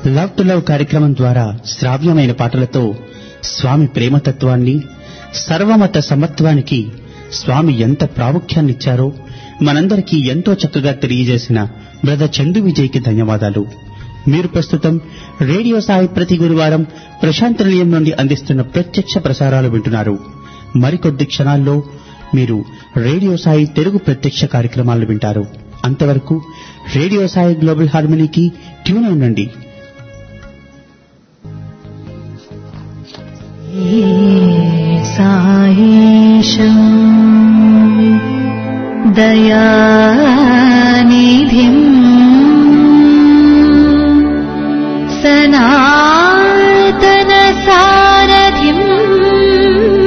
love to love కార్యక్రమం ద్వారా శ్రావ్యమైన పాటలతో స్వామి ప్రేమతత్వాన్ని సర్వమత సమత్వానికి స్వామి ఎంత ప్రాముఖ్యాన్నిచ్చారో మనందరికీ ఎంతో చక్కగా తెలియజేసిన బ్రదర్ చందు విజయ్కి ధన్యవాదాలు మీరు ప్రస్తుతం రేడియో సాయి ప్రతి గురువారం ప్రశాంత నిలయం నుండి అందిస్తున్న ప్రత్యక్ష ప్రసారాలు వింటున్నారు మరికొద్ది క్షణాల్లో మీరు రేడియో సాయి తెలుగు ప్రత్యక్ష కార్యక్రమాలు వింటారు అంతవరకు రేడియో సాయి గ్లోబల్ హార్మనీకి ట్యూన్ ఉండండి सायेशम् दयानिधिम् सनातनसारथिम्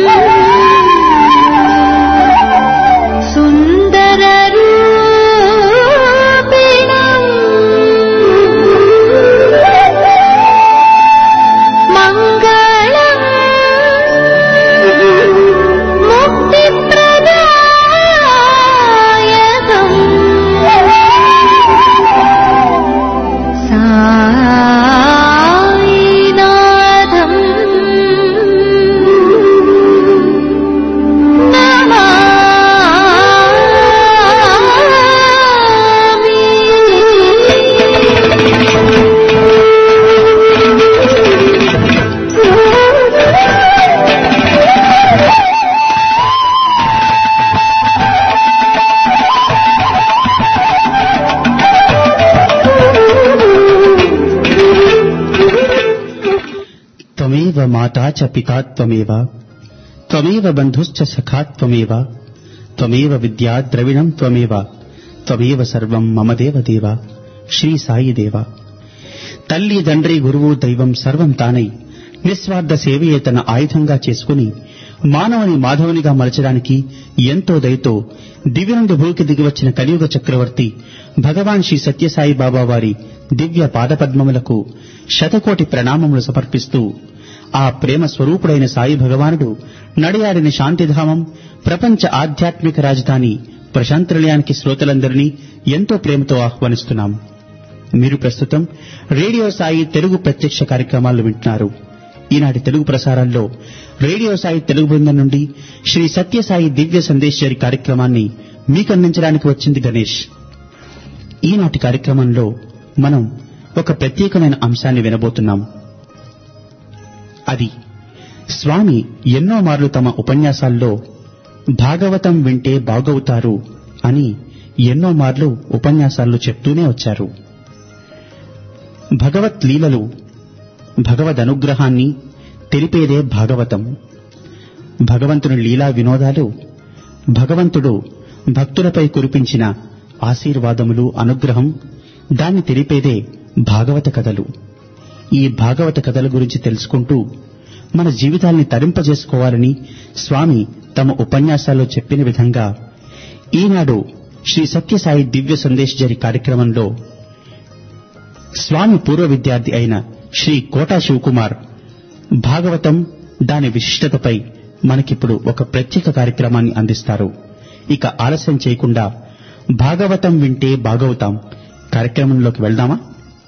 सुन्दररूपिणम् मङ्गलम् मुक्तिप्रदायकम् सायिनाथम् త్వమేవ మాతా చ పితా త్వమేవ త్వమేవ బంధుశ్చ సఖా త్వమేవ త్వమేవ విద్యా ద్రవిణం త్వమేవ త్వమేవ సర్వం మమ దేవ దేవ శ్రీ సాయి దేవ తల్లి తండ్రి గురువు దైవం సర్వం తానై నిస్వార్థ సేవయే తన ఆయుధంగా చేసుకుని మానవుని మాధవునిగా మలచడానికి ఎంతో దయతో దివ్య నుండి భూమికి దిగివచ్చిన కలియుగ చక్రవర్తి భగవాన్ శ్రీ సత్యసాయి బాబా వారి దివ్య పాదపద్మములకు శతకోటి ప్రణామములు సమర్పిస్తూ ఆ ప్రేమ స్వరూపుడైన సాయి భగవానుడు నడియాడిన శాంతిధామం ప్రపంచ ఆధ్యాత్మిక రాజధాని ప్రశాంతనిలయానికి శ్రోతలందరినీ ఎంతో ప్రేమతో ఆహ్వానిస్తున్నాం మీరు ప్రస్తుతం రేడియో సాయి తెలుగు ప్రత్యక్ష కార్యక్రమాలు వింటున్నారు ఈనాటి తెలుగు ప్రసారాల్లో రేడియో సాయి తెలుగు బృందం నుండి శ్రీ సత్యసాయి దివ్య సందేశ్వరి కార్యక్రమాన్ని మీకు అందించడానికి వచ్చింది గణేష్ ఈనాటి కార్యక్రమంలో మనం ఒక ప్రత్యేకమైన అంశాన్ని వినబోతున్నాం అది స్వామి ఎన్నో మార్లు తమ ఉపన్యాసాల్లో భాగవతం వింటే బాగవుతారు అని ఎన్నో మార్లు ఉపన్యాసాల్లో చెప్తూనే వచ్చారు భగవత్ లీలలు భగవద్ అనుగ్రహాన్ని తెలిపేదే భాగవతం భగవంతుని లీలా వినోదాలు భగవంతుడు భక్తులపై కురిపించిన ఆశీర్వాదములు అనుగ్రహం దాన్ని తెలిపేదే భాగవత కథలు ఈ భాగవత కథల గురించి తెలుసుకుంటూ మన జీవితాల్ని తరింపజేసుకోవాలని స్వామి తమ ఉపన్యాసాల్లో చెప్పిన విధంగా ఈనాడు శ్రీ సత్యసాయి దివ్య సందేశ్ జరి కార్యక్రమంలో స్వామి పూర్వ విద్యార్థి అయిన శ్రీ కోటా శివకుమార్ భాగవతం దాని విశిష్టతపై మనకిప్పుడు ఒక ప్రత్యేక కార్యక్రమాన్ని అందిస్తారు ఇక ఆలస్యం చేయకుండా భాగవతం వింటే బాగవుతాం కార్యక్రమంలోకి వెళ్దామా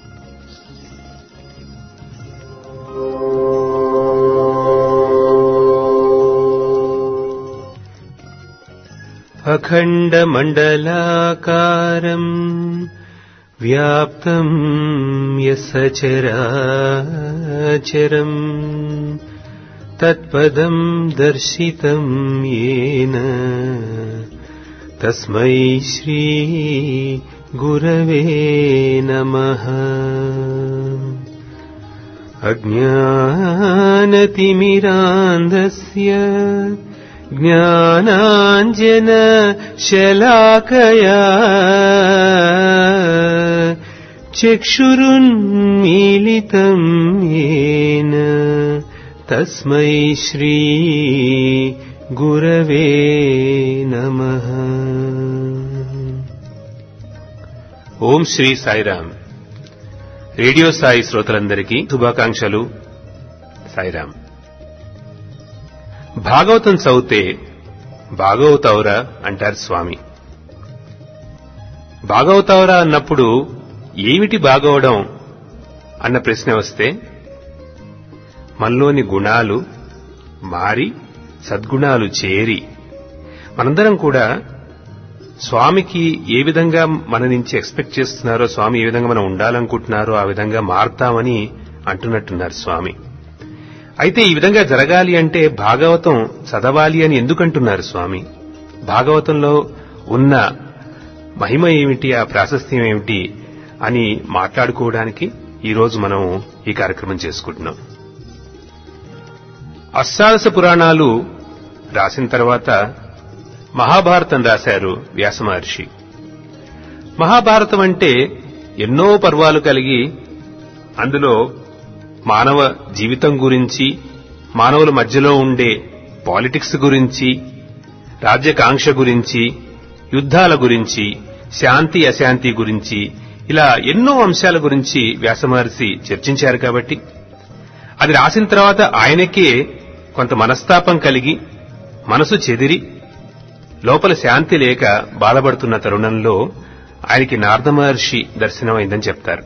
अखण्डमण्डलाकारम् व्याप्तम् यसचराचरम् तत्पदम् दर्शितम् येन तस्मै श्रीगुरवे नमः अज्ञानतिमिरान्धस्य ज्ञानाञ्जनशलाकया चक्षुरुन्मीलितम् येन तस्मै श्रीगुरवे नमः ఓం శ్రీ సాయిరామ్ రేడియో సాయి శ్రోతలందరికీ శుభాకాంక్షలు సాయిరామ్ భాగవతం చదివితే భాగవతౌరా అంటారు స్వామి భాగవతౌరా అన్నప్పుడు ఏమిటి బాగవడం అన్న ప్రశ్న వస్తే మనలోని గుణాలు మారి సద్గుణాలు చేరి మనందరం కూడా స్వామికి ఏ విధంగా మన నుంచి ఎక్స్పెక్ట్ చేస్తున్నారో స్వామి ఏ విధంగా మనం ఉండాలనుకుంటున్నారో ఆ విధంగా మారుతామని అంటున్నట్టున్నారు స్వామి అయితే ఈ విధంగా జరగాలి అంటే భాగవతం చదవాలి అని ఎందుకంటున్నారు స్వామి భాగవతంలో ఉన్న మహిమ ఏమిటి ఆ ప్రాశస్త్యం ఏమిటి అని మాట్లాడుకోవడానికి ఈరోజు మనం ఈ కార్యక్రమం చేసుకుంటున్నాం అష్టాదశ పురాణాలు రాసిన తర్వాత మహాభారతం రాశారు వ్యాస మహర్షి మహాభారతం అంటే ఎన్నో పర్వాలు కలిగి అందులో మానవ జీవితం గురించి మానవుల మధ్యలో ఉండే పాలిటిక్స్ గురించి రాజ్యకాంక్ష గురించి యుద్ధాల గురించి శాంతి అశాంతి గురించి ఇలా ఎన్నో అంశాల గురించి వ్యాసమహర్షి చర్చించారు కాబట్టి అది రాసిన తర్వాత ఆయనకే కొంత మనస్తాపం కలిగి మనసు చెదిరి లోపల శాంతి లేక బాధపడుతున్న తరుణంలో ఆయనకి నారద మహర్షి దర్శనమైందని చెప్తారు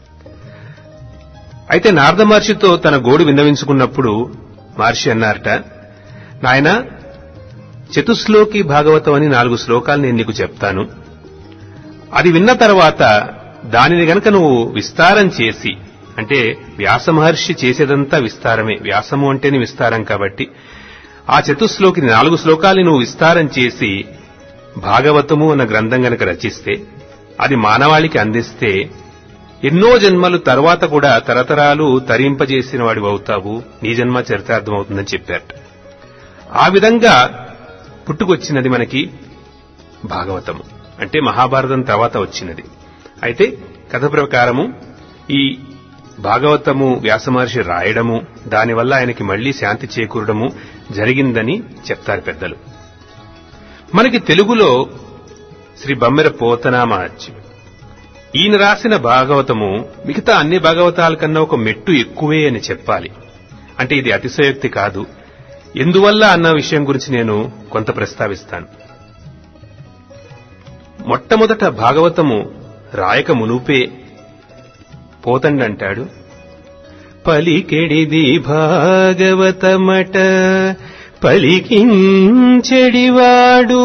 అయితే నారద మహర్షితో తన గోడు విన్నవించుకున్నప్పుడు మహర్షి అన్నారట నాయన చతుశ్లోకి భాగవతం అని నాలుగు శ్లోకాలు నేను నీకు చెప్తాను అది విన్న తర్వాత దానిని గనక నువ్వు విస్తారం చేసి అంటే వ్యాస మహర్షి చేసేదంతా విస్తారమే వ్యాసము అంటేనే విస్తారం కాబట్టి ఆ చతుశ్లోకి నాలుగు శ్లోకాల్ని నువ్వు విస్తారం చేసి భాగవతము అన్న గ్రంథం గనక రచిస్తే అది మానవాళికి అందిస్తే ఎన్నో జన్మలు తర్వాత కూడా తరతరాలు తరింపజేసిన వాడివి అవుతావు నీ జన్మ చరితార్థం అవుతుందని చెప్పారట ఆ విధంగా పుట్టుకొచ్చినది మనకి భాగవతము అంటే మహాభారతం తర్వాత వచ్చినది అయితే కథ ప్రకారము ఈ భాగవతము వ్యాసమహర్షి రాయడము దానివల్ల ఆయనకి మళ్లీ శాంతి చేకూరడము జరిగిందని చెప్తారు పెద్దలు మనకి తెలుగులో శ్రీ బమ్మెర పోతనా మహర్షి ఈయన రాసిన భాగవతము మిగతా అన్ని భాగవతాల కన్నా ఒక మెట్టు ఎక్కువే అని చెప్పాలి అంటే ఇది అతిశయోక్తి కాదు ఎందువల్ల అన్న విషయం గురించి నేను కొంత ప్రస్తావిస్తాను మొట్టమొదట భాగవతము రాయక మునుపే పోతండంటాడు పలికెడిది భాగవతమట పలికించెడివాడు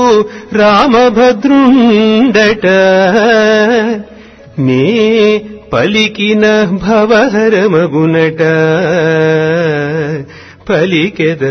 రామభద్రుండట నే పలికిన భవహరమగునట పలికెద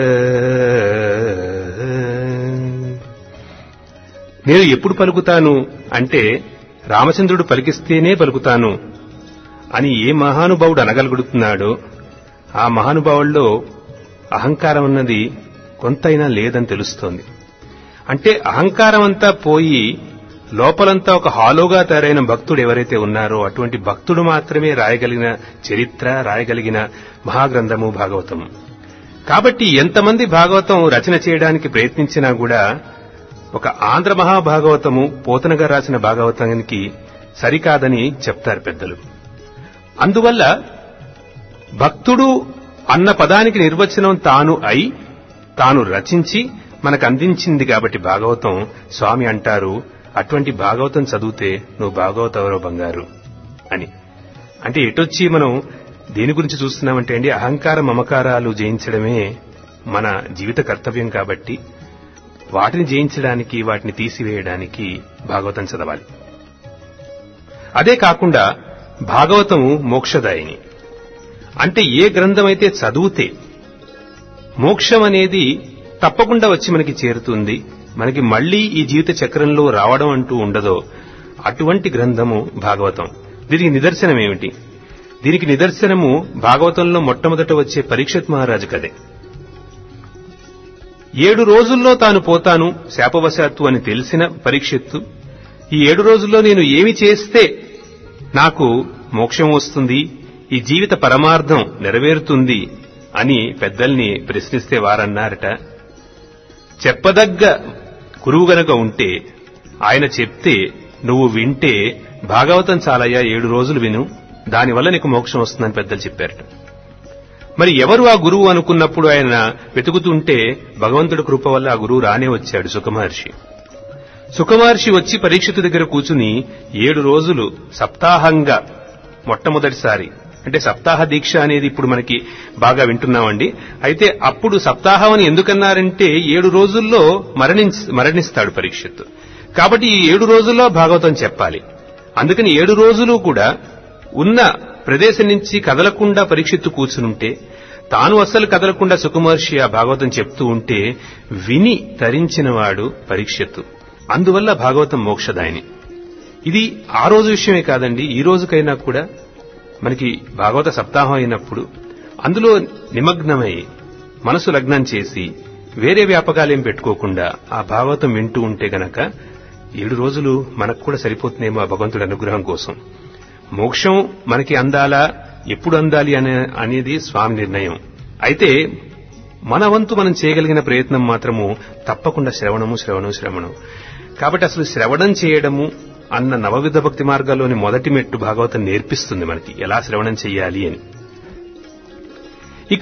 నేను ఎప్పుడు పలుకుతాను అంటే రామచంద్రుడు పలికిస్తేనే పలుకుతాను అని ఏ మహానుభావుడు అనగలుగుతున్నాడో ఆ మహానుభావుల్లో అహంకారం అన్నది కొంతైనా లేదని తెలుస్తోంది అంటే అహంకారం అంతా పోయి లోపలంతా ఒక హాలోగా తయారైన భక్తుడు ఎవరైతే ఉన్నారో అటువంటి భక్తుడు మాత్రమే రాయగలిగిన చరిత్ర రాయగలిగిన మహాగ్రంథము భాగవతము కాబట్టి ఎంతమంది భాగవతం రచన చేయడానికి ప్రయత్నించినా కూడా ఒక ఆంధ్ర మహాభాగవతము పోతనగా రాసిన భాగవతానికి సరికాదని చెప్తారు పెద్దలు అందువల్ల భక్తుడు అన్న పదానికి నిర్వచనం తాను అయి తాను రచించి మనకు అందించింది కాబట్టి భాగవతం స్వామి అంటారు అటువంటి భాగవతం చదివితే నువ్వు భాగవతవరో బంగారు అని అంటే ఎటొచ్చి మనం దేని గురించి చూస్తున్నామంటే అండి అహంకార మమకారాలు జయించడమే మన జీవిత కర్తవ్యం కాబట్టి వాటిని జయించడానికి వాటిని తీసివేయడానికి భాగవతం చదవాలి అదే కాకుండా భాగవతము మోక్షదాయిని అంటే ఏ గ్రంథం అయితే చదివితే మోక్షం అనేది తప్పకుండా వచ్చి మనకి చేరుతుంది మనకి మళ్లీ ఈ జీవిత చక్రంలో రావడం అంటూ ఉండదో అటువంటి గ్రంథము భాగవతం దీనికి నిదర్శనం ఏమిటి దీనికి నిదర్శనము భాగవతంలో మొట్టమొదట వచ్చే పరీక్షత్ మహారాజు కదే ఏడు రోజుల్లో తాను పోతాను శాపవశాత్తు అని తెలిసిన పరీక్షత్తు ఈ ఏడు రోజుల్లో నేను ఏమి చేస్తే నాకు మోక్షం వస్తుంది ఈ జీవిత పరమార్థం నెరవేరుతుంది అని పెద్దల్ని ప్రశ్నిస్తే వారన్నారట చెప్పదగ్గ గురువు గనక ఉంటే ఆయన చెప్తే నువ్వు వింటే భాగవతం చాలయ్యా ఏడు రోజులు విను దానివల్ల నీకు మోక్షం వస్తుందని పెద్దలు చెప్పారట మరి ఎవరు ఆ గురువు అనుకున్నప్పుడు ఆయన వెతుకుతుంటే భగవంతుడి కృప వల్ల ఆ గురువు రానే వచ్చాడు సుఖమహర్షి సుఖమహర్షి వచ్చి పరీక్షితు దగ్గర కూచుని ఏడు రోజులు సప్తాహంగా మొట్టమొదటిసారి అంటే సప్తాహ దీక్ష అనేది ఇప్పుడు మనకి బాగా వింటున్నామండి అయితే అప్పుడు సప్తాహం అని ఎందుకన్నారంటే ఏడు రోజుల్లో మరణించ మరణిస్తాడు పరీక్షిత్తు కాబట్టి ఈ ఏడు రోజుల్లో భాగవతం చెప్పాలి అందుకని ఏడు రోజులు కూడా ఉన్న ప్రదేశం నుంచి కదలకుండా పరీక్షిత్తు కూర్చునుంటే తాను అస్సలు కదలకుండా సుకుమహర్షి ఆ భాగవతం చెప్తూ ఉంటే విని తరించినవాడు పరీక్షిత్తు అందువల్ల భాగవతం మోక్షదాయిని ఇది ఆ రోజు విషయమే కాదండి ఈ రోజుకైనా కూడా మనకి భాగవత సప్తాహం అయినప్పుడు అందులో నిమగ్నమై మనసు లగ్నం చేసి వేరే వ్యాపకాలేం పెట్టుకోకుండా ఆ భాగవతం వింటూ ఉంటే గనక ఏడు రోజులు మనకు కూడా సరిపోతుందేమో ఆ భగవంతుడి అనుగ్రహం కోసం మోక్షం మనకి అందాలా ఎప్పుడు అందాలి అనే అనేది స్వామి నిర్ణయం అయితే మన వంతు మనం చేయగలిగిన ప్రయత్నం మాత్రము తప్పకుండా శ్రవణము శ్రవణం శ్రవణం కాబట్టి అసలు శ్రవణం చేయడము అన్న నవవిధ భక్తి మార్గాల్లోని మొదటి మెట్టు భాగవతం నేర్పిస్తుంది మనకి ఎలా శ్రవణం చెయ్యాలి అని ఇక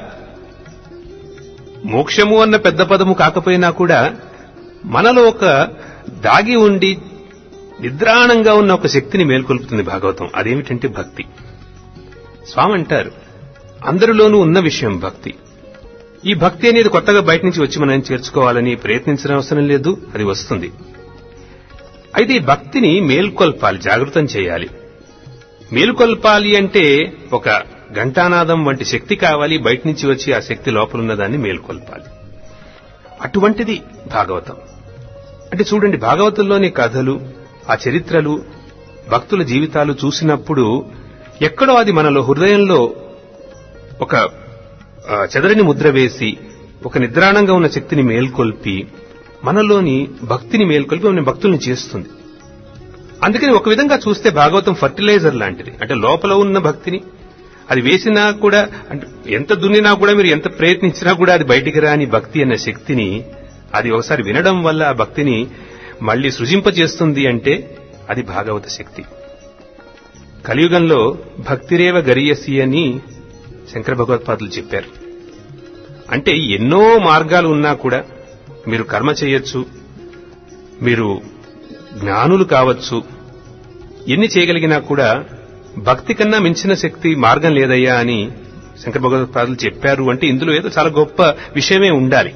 మోక్షము అన్న పెద్ద పదము కాకపోయినా కూడా మనలో ఒక దాగి ఉండి నిద్రాణంగా ఉన్న ఒక శక్తిని మేల్కొల్పుతుంది భాగవతం అదేమిటంటే భక్తి స్వామి అంటారు అందరిలోనూ ఉన్న విషయం భక్తి ఈ భక్తి అనేది కొత్తగా బయట నుంచి వచ్చి మనం చేర్చుకోవాలని ప్రయత్నించిన అవసరం లేదు అది వస్తుంది అయితే ఈ భక్తిని మేల్కొల్పాలి జాగృతం చేయాలి మేల్కొల్పాలి అంటే ఒక ఘంటానాదం వంటి శక్తి కావాలి బయట నుంచి వచ్చి ఆ శక్తి లోపల ఉన్నదాన్ని మేల్కొల్పాలి అటువంటిది భాగవతం అంటే చూడండి భాగవతంలోని కథలు ఆ చరిత్రలు భక్తుల జీవితాలు చూసినప్పుడు ఎక్కడో అది మనలో హృదయంలో ఒక ఆ, చెదరని ముద్ర వేసి ఒక నిద్రాణంగా ఉన్న శక్తిని మేల్కొల్పి మనలోని భక్తిని మేల్కొల్పి మన భక్తుల్ని చేస్తుంది అందుకని ఒక విధంగా చూస్తే భాగవతం ఫర్టిలైజర్ లాంటిది అంటే లోపల ఉన్న భక్తిని అది వేసినా కూడా అంటే ఎంత దున్నినా కూడా మీరు ఎంత ప్రయత్నించినా కూడా అది బయటికి రాని భక్తి అనే శక్తిని అది ఒకసారి వినడం వల్ల ఆ భక్తిని మళ్ళీ సృజింపజేస్తుంది అంటే అది భాగవత శక్తి కలియుగంలో భక్తిరేవ గరియసి అని శంకర భగవత్పాదులు చెప్పారు అంటే ఎన్నో మార్గాలు ఉన్నా కూడా మీరు కర్మ చేయొచ్చు మీరు జ్ఞానులు కావచ్చు ఎన్ని చేయగలిగినా కూడా భక్తి కన్నా మించిన శక్తి మార్గం లేదయ్యా అని శంకర భగవత్పాదులు చెప్పారు అంటే ఇందులో ఏదో చాలా గొప్ప విషయమే ఉండాలి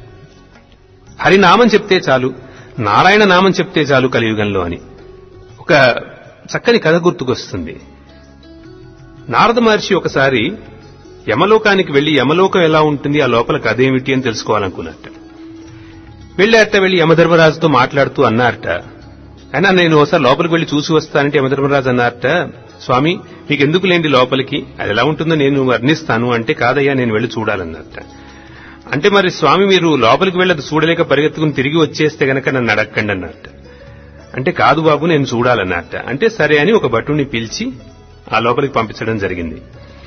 హరినామం చెప్తే చాలు నారాయణ నామం చెప్తే చాలు కలియుగంలో అని ఒక చక్కని కథ గుర్తుకొస్తుంది నారద మహర్షి ఒకసారి యమలోకానికి వెళ్లి యమలోకం ఎలా ఉంటుంది ఆ లోపల కథ ఏమిటి అని తెలుసుకోవాలనుకున్నట్ట వెళ్ళారట వెళ్లి యమధర్మరాజుతో మాట్లాడుతూ అన్నారట అయినా నేను ఒకసారి లోపలికి వెళ్లి చూసి వస్తానంటే యమధర్మరాజు అన్నారట స్వామి మీకు ఎందుకు లేండి లోపలికి అది ఎలా ఉంటుందో నేను వర్ణిస్తాను అంటే కాదయ్యా నేను వెళ్లి చూడాలన్నారట అంటే మరి స్వామి మీరు లోపలికి వెళ్ళి అది చూడలేక పరిగెత్తుకుని తిరిగి వచ్చేస్తే గనక నన్ను అడగండి అన్నట్ట అంటే కాదు బాబు నేను చూడాలన్నట్ట అంటే సరే అని ఒక భటుని పిలిచి ఆ లోపలికి పంపించడం జరిగింది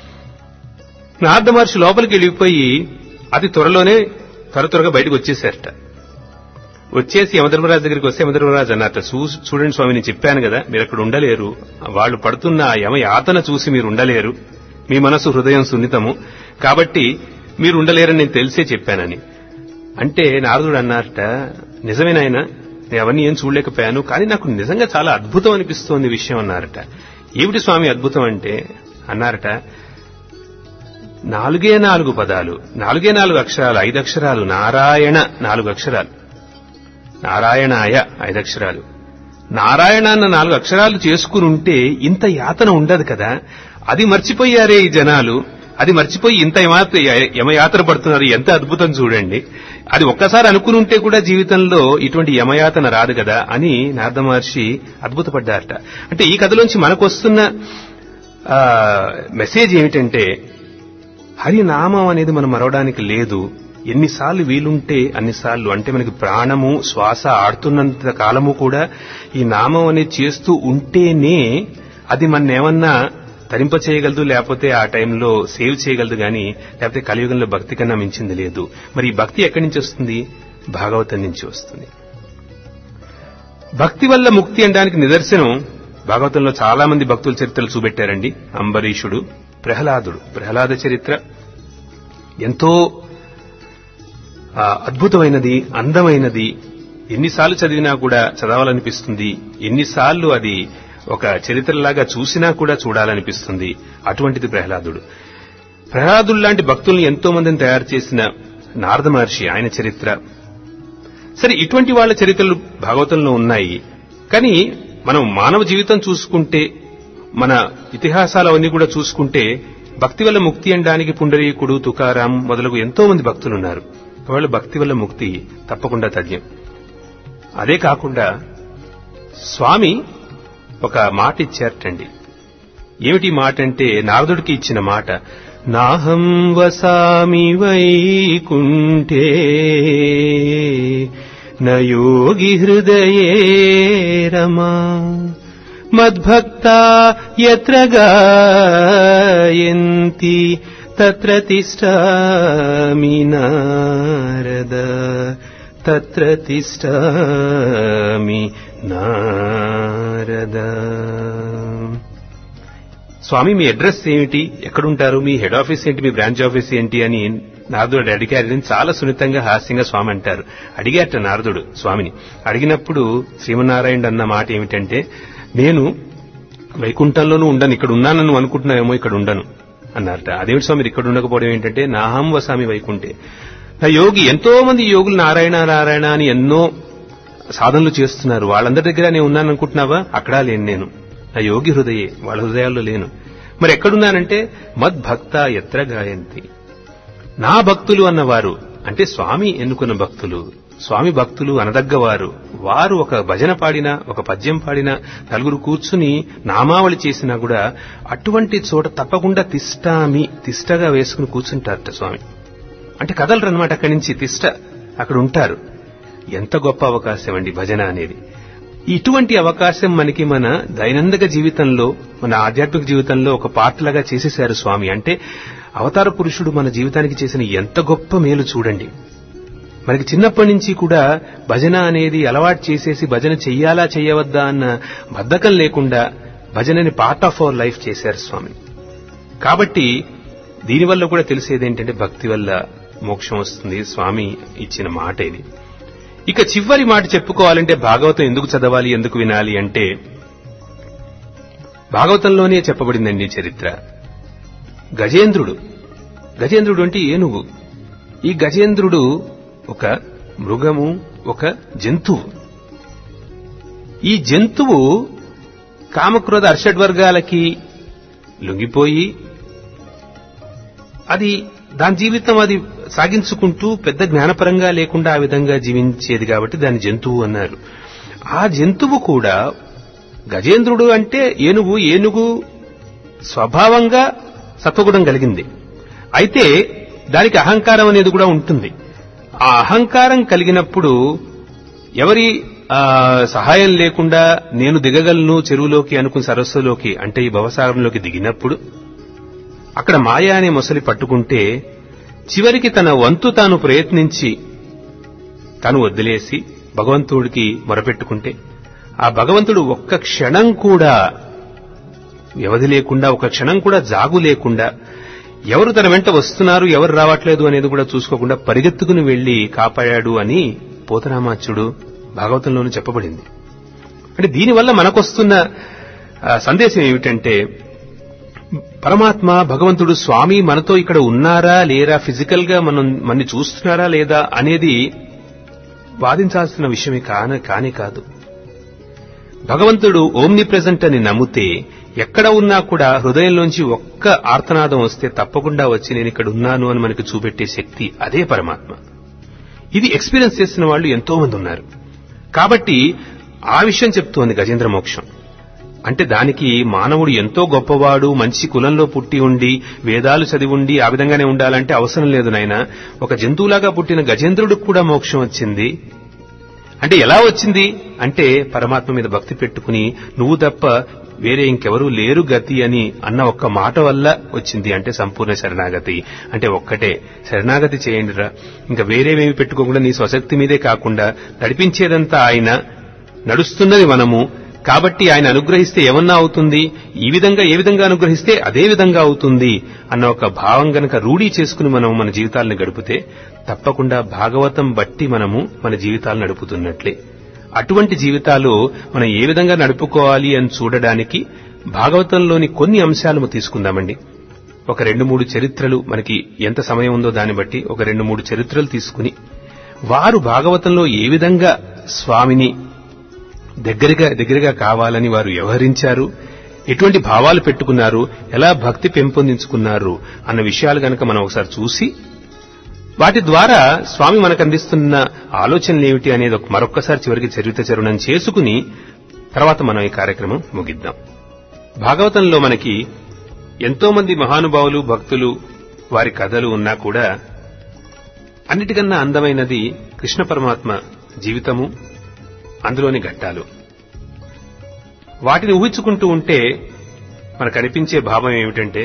నారద మహర్షి లోపలికి వెళ్ళిపోయి అతి త్వరలోనే త్వర త్వరగా బయటకు వచ్చేసారట వచ్చేసి యమధర్మరాజు దగ్గరికి వస్తే యమధర్మరాజు అన్నట్ట "చూ- చూడండి స్వామి నేను చెప్పాను కదా మీరు అక్కడ ఉండలేరు వాళ్ళు పడుతున్న ఆ యమ యాతన చూసి మీరు ఉండలేరు మీ మనసు హృదయం సున్నితము కాబట్టి మీరు ఉండలేరని నేను తెలిసే చెప్పానని అంటే నారదుడు అన్నారట నిజమేనాయన నేను అవన్నీ ఏం చూడలేకపోయాను కానీ నాకు నిజంగా చాలా అద్భుతం అనిపిస్తోంది ఈ విషయం అన్నారట ఏమిటి స్వామి అద్భుతం అంటే అన్నారట నాలుగే నాలుగు పదాలు నాలుగే నాలుగు అక్షరాలు ఐదు అక్షరాలు నారాయణ నాలుగు అక్షరాలు నారాయణాయ ఐదు అక్షరాలు నారాయణ అన్న నాలుగు అక్షరాలు చేసుకుని ఉంటే ఇంత యాతన ఉండదు కదా అది మర్చిపోయారే ఈ జనాలు అది మర్చిపోయి ఇంత యమాత- యమయాతన పడుతున్నారు ఎంత అద్భుతం చూడండి అది ఒక్కసారి అనుకుని ఉంటే కూడా జీవితంలో ఇటువంటి యమయాతన రాదు కదా అని నారద మహర్షి అద్భుతపడ్డారట అంటే ఈ కథలోంచి మనకు వస్తున్న ఆ, మెసేజ్ ఏమిటంటే హరినామం అనేది మనం మరవడానికి లేదు ఎన్నిసార్లు వీలుంటే అన్నిసార్లు అంటే మనకి ప్రాణము శ్వాస ఆడుతున్నంత కాలము కూడా ఈ నామం అనేది చేస్తూ ఉంటేనే అది మన ఏమన్నా తరింప చేయగలదు లేకపోతే ఆ టైంలో సేవ్ చేయగలదు గాని లేకపోతే కలియుగంలో భక్తి కన్నా మించింది లేదు మరి ఈ భక్తి ఎక్కడి నుంచి వస్తుంది భాగవతం నుంచి వస్తుంది భక్తి వల్ల ముక్తి అనడానికి నిదర్శనం భాగవతంలో చాలా మంది భక్తుల చరిత్రలు చూపెట్టారండి అంబరీషుడు ప్రహ్లాదుడు ప్రహ్లాద చరిత్ర ఎంతో ఆ, అద్భుతమైనది అందమైనది ఎన్నిసార్లు చదివినా కూడా చదవాలనిపిస్తుంది ఎన్నిసార్లు అది ఒక చరిత్రలాగా చూసినా కూడా చూడాలనిపిస్తుంది అటువంటిది ప్రహ్లాదుడు ప్రహ్లాదుడు లాంటి భక్తుల్ని ఎంతో మందిని తయారు చేసిన నారద మహర్షి ఆయన చరిత్ర సరే ఇటువంటి వాళ్ళ చరిత్రలు భాగవతంలో ఉన్నాయి కానీ మనం మానవ జీవితం చూసుకుంటే మన ఇతిహాసాలు అవన్నీ కూడా చూసుకుంటే భక్తి వల్ల ముక్తి అనడానికి పుండరీకుడు తుకారాం మొదలగు ఎంతో మంది భక్తులు ఉన్నారు వాళ్ళ భక్తి వల్ల ముక్తి తప్పకుండా తథ్యం అదే కాకుండా స్వామి ఒక మాట ఇచ్చారటండి ఏమిటి మాట అంటే నారదుడికి ఇచ్చిన మాట నాహం వసామి వైకుంఠే నయోగి హృదయే రమా మద్భక్తా యత్ర గాయంతి తత్ర తిష్టామి నారద తత్ర తిష్టామి నారద స్వామి మీ అడ్రస్ ఏమిటి ఎక్కడుంటారు మీ హెడ్ ఆఫీస్ ఏంటి మీ బ్రాంచ్ ఆఫీస్ ఏంటి అని నారదుడు అడిగారు చాలా సున్నితంగా హాస్యంగా స్వామి అంటారు అడిగారట నారదుడు స్వామిని అడిగినప్పుడు శ్రీమన్నారాయణుడు అన్న మాట ఏమిటంటే నేను వైకుంఠంలోనూ ఉండను ఇక్కడ ఉన్నానని నువ్వు అనుకుంటున్నావేమో ఇక్కడ ఉండను అన్నారట అదేమిటి స్వామి మీరు ఇక్కడ ఉండకపోవడం ఏంటంటే నాహం వసామి వైకుంఠే నా యోగి ఎంతో మంది యోగులు నారాయణ నారాయణ అని ఎన్నో సాధనలు చేస్తున్నారు వాళ్ళందరి దగ్గర నేను ఉన్నాను అనుకుంటున్నావా అక్కడా లేను నేను నా యోగి హృదయే వాళ్ళ హృదయాల్లో లేను మరి ఎక్కడున్నానంటే మద్భక్త ఎత్ర గాయంతి నా భక్తులు అన్నవారు అంటే స్వామి ఎన్నుకున్న భక్తులు స్వామి భక్తులు అనదగ్గవారు వారు ఒక భజన పాడినా ఒక పద్యం పాడినా నలుగురు కూర్చుని నామావళి చేసినా కూడా అటువంటి చోట తప్పకుండా తిష్టామి తిష్టగా వేసుకుని కూర్చుంటారట స్వామి అంటే కదలరనమాట అక్కడి నుంచి తిష్ట అక్కడ ఉంటారు ఎంత గొప్ప అవకాశం అండి భజన అనేది ఇటువంటి అవకాశం మనకి మన దైనందిక జీవితంలో మన ఆధ్యాత్మిక జీవితంలో ఒక పాటలాగా చేసేశారు స్వామి అంటే అవతార పురుషుడు మన జీవితానికి చేసిన ఎంత గొప్ప మేలు చూడండి మనకి చిన్నప్పటి నుంచి కూడా భజన అనేది అలవాటు చేసేసి భజన చెయ్యాలా చెయ్యవద్దా అన్న బద్ధకం లేకుండా భజనని పార్ట్ ఆఫ్ అవర్ లైఫ్ చేశారు స్వామి కాబట్టి దీనివల్ల కూడా తెలిసేది ఏంటంటే భక్తి వల్ల మోక్షం వస్తుంది స్వామి ఇచ్చిన మాట ఇది ఇక చివరి మాట చెప్పుకోవాలంటే భాగవతం ఎందుకు చదవాలి ఎందుకు వినాలి అంటే భాగవతంలోనే చెప్పబడిందండి ఈ చరిత్ర గజేంద్రుడు గజేంద్రుడు అంటే ఏనుగు ఈ గజేంద్రుడు ఒక మృగము ఒక జంతువు ఈ జంతువు కామక్రోధ అర్షడ్వర్గాలకి లొంగిపోయి అది దాని జీవితం అది సాగించుకుంటూ పెద్ద జ్ఞానపరంగా లేకుండా ఆ విధంగా జీవించేది కాబట్టి దాని జంతువు అన్నారు ఆ జంతువు కూడా గజేంద్రుడు అంటే ఏనుగు ఏనుగు స్వభావంగా సత్వగుణం కలిగింది అయితే దానికి అహంకారం అనేది కూడా ఉంటుంది ఆ అహంకారం కలిగినప్పుడు ఎవరి ఆ, సహాయం లేకుండా నేను దిగగలను చెరువులోకి అనుకుని సరస్సులోకి అంటే ఈ భవసాగరంలోకి దిగినప్పుడు అక్కడ మాయా అనే మొసలి పట్టుకుంటే చివరికి తన వంతు తాను ప్రయత్నించి తాను వదిలేసి భగవంతుడికి మొరపెట్టుకుంటే ఆ భగవంతుడు ఒక్క క్షణం కూడా వ్యవధి లేకుండా ఒక క్షణం కూడా జాగు లేకుండా ఎవరు తన వెంట వస్తున్నారు ఎవరు రావట్లేదు అనేది కూడా చూసుకోకుండా పరిగెత్తుకుని వెళ్లి కాపాడాడు అని పోతరామాచ్యుడు భాగవతంలోనూ చెప్పబడింది అంటే దీనివల్ల మనకొస్తున్న ఆ, సందేశం ఏమిటంటే పరమాత్మ భగవంతుడు స్వామి మనతో ఇక్కడ ఉన్నారా లేరా ఫిజికల్ గా మనం మనని చూస్తున్నారా లేదా అనేది వాదించాల్సిన విషయమే కాన కానే కాదు భగవంతుడు ఓమ్ని ప్రెజెంట్ అని నమ్మితే ఎక్కడ ఉన్నా కూడా హృదయంలోంచి ఒక్క ఆర్తనాదం వస్తే తప్పకుండా వచ్చి నేను ఇక్కడ ఉన్నాను అని మనకి చూపెట్టే శక్తి అదే పరమాత్మ ఇది ఎక్స్పీరియన్స్ చేసిన వాళ్ళు ఎంతో మంది ఉన్నారు కాబట్టి ఆ విషయం చెప్తోంది గజేంద్ర మోక్షం అంటే దానికి మానవుడు ఎంతో గొప్పవాడు మంచి కులంలో పుట్టి ఉండి వేదాలు చదివి ఉండి ఆ విధంగానే ఉండాలంటే అవసరం లేదు నాయన ఒక జంతువులాగా పుట్టిన గజేంద్రుడికి కూడా మోక్షం వచ్చింది అంటే ఎలా వచ్చింది అంటే పరమాత్మ మీద భక్తి పెట్టుకుని నువ్వు తప్ప వేరే ఇంకెవరూ లేరు గతి అని అన్న ఒక్క మాట వల్ల వచ్చింది అంటే సంపూర్ణ శరణాగతి అంటే ఒక్కటే శరణాగతి చేయండిరా ఇంకా వేరేవేమి పెట్టుకోకుండా నీ స్వశక్తి మీదే కాకుండా నడిపించేదంతా ఆయన నడుస్తున్నది మనము కాబట్టి ఆయన అనుగ్రహిస్తే ఏమన్నా అవుతుంది ఈ విధంగా ఏ విధంగా అనుగ్రహిస్తే అదే విధంగా అవుతుంది అన్న ఒక భావం గనక రూఢీ చేసుకుని మనం మన జీవితాలను గడిపితే తప్పకుండా భాగవతం బట్టి మనము మన జీవితాలను నడుపుతున్నట్లే అటువంటి జీవితాలు మనం ఏ విధంగా నడుపుకోవాలి అని చూడడానికి భాగవతంలోని కొన్ని అంశాలు తీసుకుందామండి ఒక రెండు మూడు చరిత్రలు మనకి ఎంత సమయం ఉందో దాన్ని బట్టి ఒక రెండు మూడు చరిత్రలు తీసుకుని వారు భాగవతంలో ఏ విధంగా స్వామిని దగ్గరగా దగ్గరగా కావాలని వారు వ్యవహరించారు ఎటువంటి భావాలు పెట్టుకున్నారు ఎలా భక్తి పెంపొందించుకున్నారు అన్న విషయాలు గనక మనం ఒకసారి చూసి వాటి ద్వారా స్వామి మనకు అందిస్తున్న ఆలోచనలు ఏమిటి అనేది ఒక మరొక్కసారి చివరికి చరిత్ర చరుణం చేసుకుని తర్వాత మనం ఈ కార్యక్రమం ముగిద్దాం భాగవతంలో మనకి ఎంతో మంది మహానుభావులు భక్తులు వారి కథలు ఉన్నా కూడా అన్నిటికన్నా అందమైనది కృష్ణ పరమాత్మ జీవితము అందులోని ఘట్టాలు వాటిని ఊహించుకుంటూ ఉంటే మనకు అనిపించే భావం ఏమిటంటే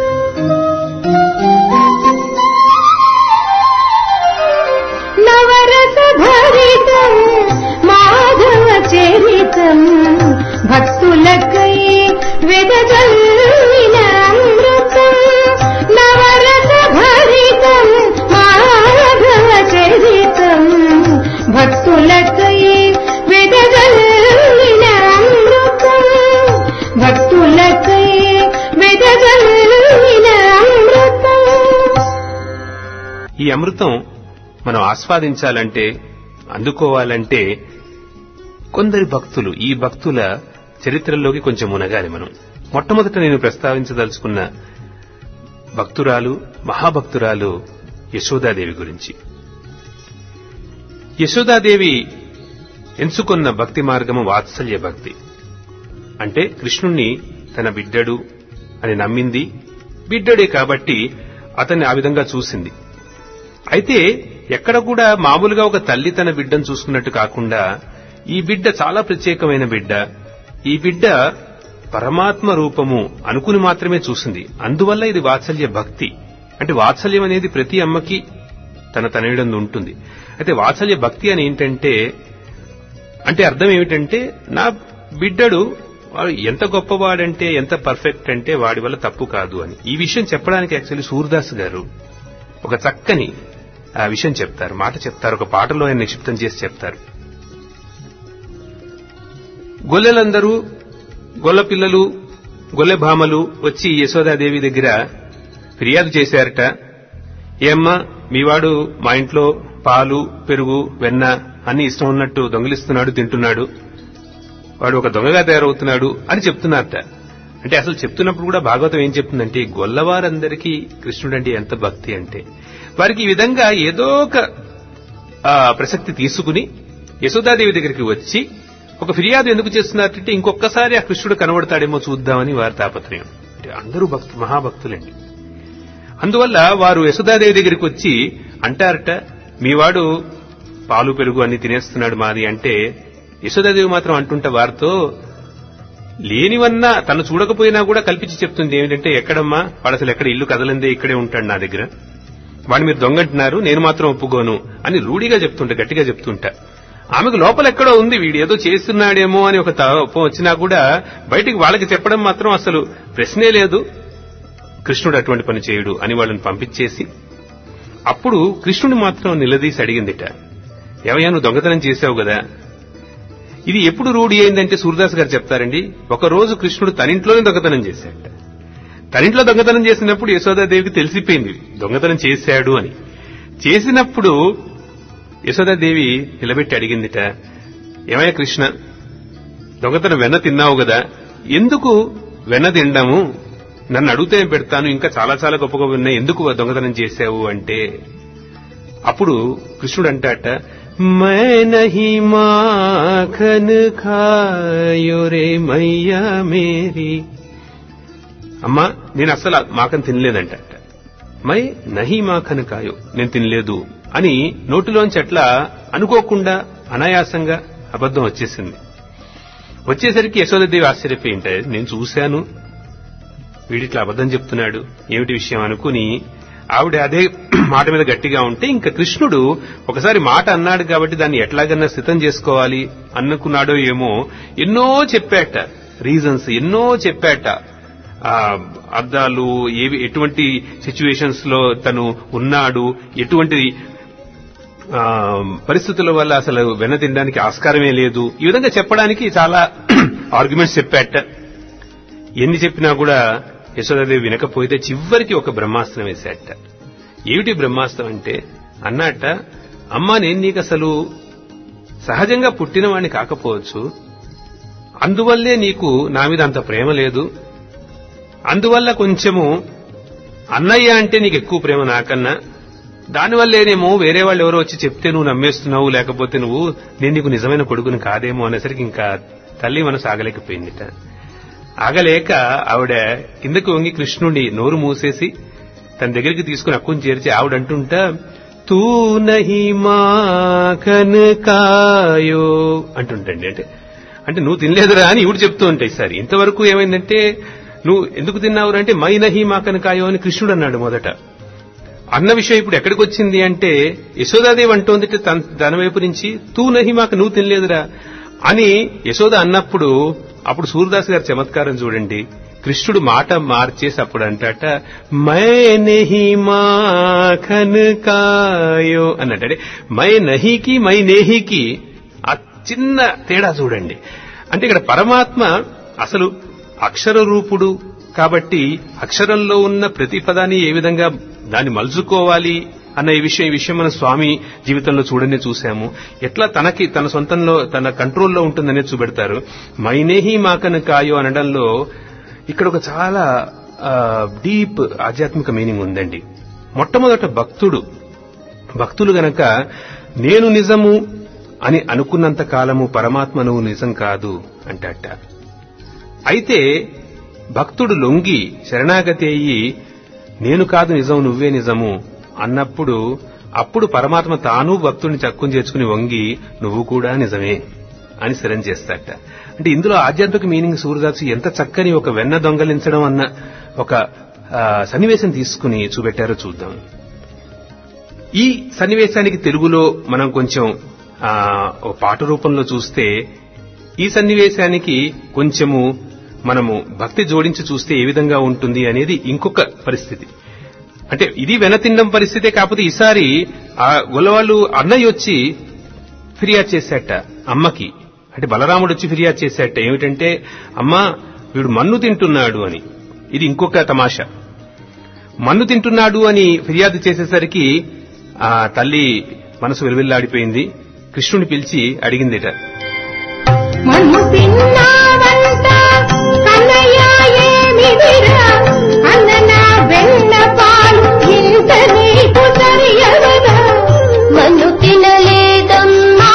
నవరస భరితం మాధవ చరితం భక్తులకై వెదజల్లిన అమృతం నవరస భరితం మాధవ చరితం భక్తులకై వెదజల్లిన అమృతం భక్తులకై వెదజల్లిన అమృతం ఈ అమృతం మనం ఆస్వాదించాలంటే అందుకోవాలంటే కొందరి భక్తులు ఈ భక్తుల చరిత్రల్లోకి కొంచెం మునగాలి మనం మొట్టమొదట నేను ప్రస్తావించదలుచుకున్న భక్తురాలు మహాభక్తురాలు యశోదాదేవి గురించి యశోదాదేవి ఎంచుకున్న భక్తి మార్గము వాత్సల్య భక్తి అంటే కృష్ణుణ్ణి తన బిడ్డడు అని నమ్మింది బిడ్డడే కాబట్టి అతన్ని ఆ విధంగా చూసింది అయితే ఎక్కడ కూడా మామూలుగా ఒక తల్లి తన బిడ్డను చూసుకున్నట్టు కాకుండా ఈ బిడ్డ చాలా ప్రత్యేకమైన బిడ్డ ఈ బిడ్డ పరమాత్మ రూపము అనుకుని మాత్రమే చూసింది అందువల్ల ఇది వాత్సల్య భక్తి అంటే వాత్సల్యం అనేది ప్రతి అమ్మకి తన తనయుడందు ఉంటుంది అయితే వాత్సల్య భక్తి అని ఏంటంటే అంటే అర్థం ఏమిటంటే నా బిడ్డడు వాడు ఎంత గొప్పవాడంటే ఎంత పర్ఫెక్ట్ అంటే వాడి వల్ల తప్పు కాదు అని ఈ విషయం చెప్పడానికి యాక్చువల్లీ సూర్దాస్ గారు ఒక చక్కని ఆ విషయం చెప్తారు మాట చెప్తారు ఒక పాటలో ఆయన నిక్షిప్తం చేసి చెప్తారు గొల్లెలందరూ గొల్ల పిల్లలు గొల్లె భామలు వచ్చి యశోదాదేవి దగ్గర ఫిర్యాదు చేశారట ఏమ్మా మీవాడు మా ఇంట్లో పాలు పెరుగు వెన్న అన్ని ఇష్టం ఉన్నట్టు దొంగిలిస్తున్నాడు తింటున్నాడు వాడు ఒక దొంగగా తయారవుతున్నాడు అని చెప్తున్నారట అంటే అసలు చెప్తున్నప్పుడు కూడా భాగవతం ఏం చెప్తుందంటే గొల్లవారందరికీ కృష్ణుడు అంటే ఎంత భక్తి అంటే వారికి ఈ విధంగా ఏదో ఒక ఆ, ప్రసక్తి తీసుకుని యశోదాదేవి దగ్గరికి వచ్చి ఒక ఫిర్యాదు ఎందుకు చేస్తున్నారంటే ఇంకొకసారి ఆ కృష్ణుడు కనబడతాడేమో చూద్దామని వారి తాపత్రయం అంటే అందరూ భక్తు మహాభక్తులండి అందువల్ల వారు యశోదాదేవి దగ్గరికి వచ్చి అంటారట మీవాడు పాలు పెరుగు అన్ని తినేస్తున్నాడు మాది అంటే యశోదాదేవి మాత్రం అంటుంట వారితో లేనివన్నా తను చూడకపోయినా కూడా కల్పించి చెప్తుంది ఏమిటంటే ఎక్కడమ్మా వాడు అసలు ఎక్కడ ఇల్లు కదలందే ఇక్కడే ఉంటాడు నా దగ్గర వాడిని మీరు దొంగంటున్నారు నేను మాత్రం ఒప్పుకోను అని రూఢిగా చెప్తుంటా గట్టిగా చెప్తుంటా ఆమెకు లోపల ఎక్కడో ఉంది వీడు ఏదో చేస్తున్నాడేమో అని ఒక తపం వచ్చినా కూడా బయటికి వాళ్ళకి చెప్పడం మాత్రం అసలు ప్రశ్నే లేదు కృష్ణుడు అటువంటి పని చేయడు అని వాళ్ళని పంపించేసి అప్పుడు కృష్ణుని మాత్రం నిలదీసి అడిగిందిట ఏమయ్యా నువ్వు దొంగతనం చేశావు కదా ఇది ఎప్పుడు రూఢి అయిందంటే సూర్యదాస్ గారు చెప్తారండి ఒక రోజు కృష్ణుడు తన ఇంట్లోనే దొంగతనం చేశాడట తన ఇంట్లో దొంగతనం చేసినప్పుడు యశోదాదేవికి తెలిసిపోయింది దొంగతనం చేశాడు అని చేసినప్పుడు యశోదాదేవి నిలబెట్టి అడిగిందిట ఏమయ్యా కృష్ణ దొంగతనం వెన్న తిన్నావు కదా ఎందుకు వెన్న తినడము నన్ను అడిగితే ఏం పెడతాను ఇంకా చాలా చాలా గొప్ప గొప్ప ఉన్నాయి ఎందుకు దొంగతనం చేశావు అంటే అప్పుడు కృష్ణుడు అంటాట మై నహి మాఖన్ ఖాయో రే మయ్యా మేరీ అమ్మా నేను అస్సలు మాకన్ తినలేదంట మై నహి మాఖన్ కాయో నేను తినలేదు అని నోటిలోంచి అట్లా అనుకోకుండా అనాయాసంగా అబద్ధం వచ్చేసింది వచ్చేసరికి యశోదదేవి ఆశ్చర్యపోయింటే నేను చూశాను వీడిట్లా అబద్ధం చెప్తున్నాడు ఏమిటి విషయం అనుకుని ఆవిడ అదే మాట మీద గట్టిగా ఉంటే ఇంకా కృష్ణుడు ఒకసారి మాట అన్నాడు కాబట్టి దాన్ని ఎట్లాగన్నా సిద్ధం చేసుకోవాలి అనుకున్నాడో ఏమో ఎన్నో చెప్పాట రీజన్స్ ఎన్నో చెప్పాట ఆ అద్దాలు ఏవి ఎటువంటి సిచ్యువేషన్స్ లో తను ఉన్నాడు ఎటువంటి ఆ, పరిస్థితుల వల్ల అసలు వెన్న తినడానికి ఆస్కారమే లేదు ఈ విధంగా చెప్పడానికి చాలా ఆర్గ్యుమెంట్స్ చెప్పాట ఎన్ని చెప్పినా కూడా యశోదాదేవి వినకపోతే చివరికి ఒక బ్రహ్మాస్త్రం వేశాట ఏమిటి బ్రహ్మాస్త్రం అంటే అన్నట్ట అమ్మా నేను నీకు అసలు సహజంగా పుట్టినవాణ్ణి కాకపోవచ్చు అందువల్లే నీకు నా మీద అంత ప్రేమ లేదు అందువల్ల కొంచెము అన్నయ్య అంటే నీకు ఎక్కువ ప్రేమ నాకన్నా దానివల్లేనేమో వేరే వాళ్ళు ఎవరో వచ్చి చెప్తే నువ్వు నమ్మేస్తున్నావు లేకపోతే నువ్వు నేను నీకు నిజమైన కొడుకుని కాదేమో అనేసరికి ఇంకా తల్లి మనసు ఆగలేకపోయిందిట ఆగలేక ఆవిడ కిందకు వంగి కృష్ణుడి నోరు మూసేసి తన దగ్గరికి తీసుకుని అక్కుని చేర్చి ఆవిడ అంటుంటా తూ నహి మాఖన్ కాయో అంటుంటండి అంటే అంటే నువ్వు తినలేదురా అని ఇవిడు చెప్తూ ఉంటాయి సార్ ఇంతవరకు ఏమైందంటే నువ్వు ఎందుకు తిన్నావు అంటే మై నహి మాకన్ కాయో అని కృష్ణుడు అన్నాడు మొదట అన్న విషయం ఇప్పుడు ఎక్కడికి వచ్చింది అంటే యశోదాదేవి అంటోంది తన తన వైపు నుంచి తూ నహి మాకు నువ్వు తినలేదురా అని యశోద అన్నప్పుడు అప్పుడు సూర్యదాస్ గారి చమత్కారం చూడండి కృష్ణుడు మాట మార్చేసి అప్పుడు అంటాట మై నెహి మాఖన్ కాయో అన్నట్టు అంటే మై నహికి మై నేహికి ఆ చిన్న తేడా చూడండి అంటే ఇక్కడ పరమాత్మ అసలు అక్షర రూపుడు కాబట్టి అక్షరంలో ఉన్న ప్రతి పదాన్ని ఏ విధంగా దాన్ని మలుచుకోవాలి అన్న ఈ విషయం ఈ విషయం మన స్వామి జీవితంలో చూడనే చూశాము ఎట్లా తనకి తన సొంతంలో తన కంట్రోల్లో ఉంటుందనే చూపెడతారు మైనేహి మాకన కాయో అనడంలో ఇక్కడ ఒక చాలా డీప్ ఆధ్యాత్మిక మీనింగ్ ఉందండి మొట్టమొదట భక్తుడు భక్తులు గనక నేను నిజము అని అనుకున్నంత కాలము పరమాత్మ నువ్వు నిజం కాదు అంటట అయితే భక్తుడు లొంగి శరణాగతి అయ్యి నేను కాదు నిజం నువ్వే నిజము అన్నప్పుడు అప్పుడు పరమాత్మ తాను భక్తుడిని చక్కుని చేర్చుకుని వంగి నువ్వు కూడా నిజమే అని శరం చేస్తాట అంటే ఇందులో ఆధ్యాత్మిక మీనింగ్ సూర్యదాసు ఎంత చక్కని ఒక వెన్న దొంగలించడం అన్న ఒక ఆ, సన్నివేశం తీసుకుని చూపెట్టారో చూద్దాం ఈ సన్నివేశానికి తెలుగులో మనం కొంచెం ఆ, ఓ పాట రూపంలో చూస్తే ఈ సన్నివేశానికి కొంచెము మనము భక్తి జోడించి చూస్తే ఏ విధంగా ఉంటుంది అనేది ఇంకొక పరిస్థితి అంటే ఇది వెనతిండం పరిస్థితే కాకపోతే ఈసారి ఆ గొల్లవాళ్ళు అన్నయ్య వచ్చి ఫిర్యాదు చేశాట అమ్మకి అంటే బలరాముడు వచ్చి ఫిర్యాదు చేశాట ఏమిటంటే అమ్మా వీడు మన్ను తింటున్నాడు అని ఇది ఇంకొక తమాషా మన్ను తింటున్నాడు అని ఫిర్యాదు చేసేసరికి ఆ తల్లి మనసు వెలువెల్లాడిపోయింది కృష్ణుని పిలిచి అడిగిందిట మన్ను తిన్నావంట కన్నయ్య ఏమిదిరా అన్నన వెన్న పాలు ఇంత నీకు సరియవదా మన్ను తినలేదమ్మా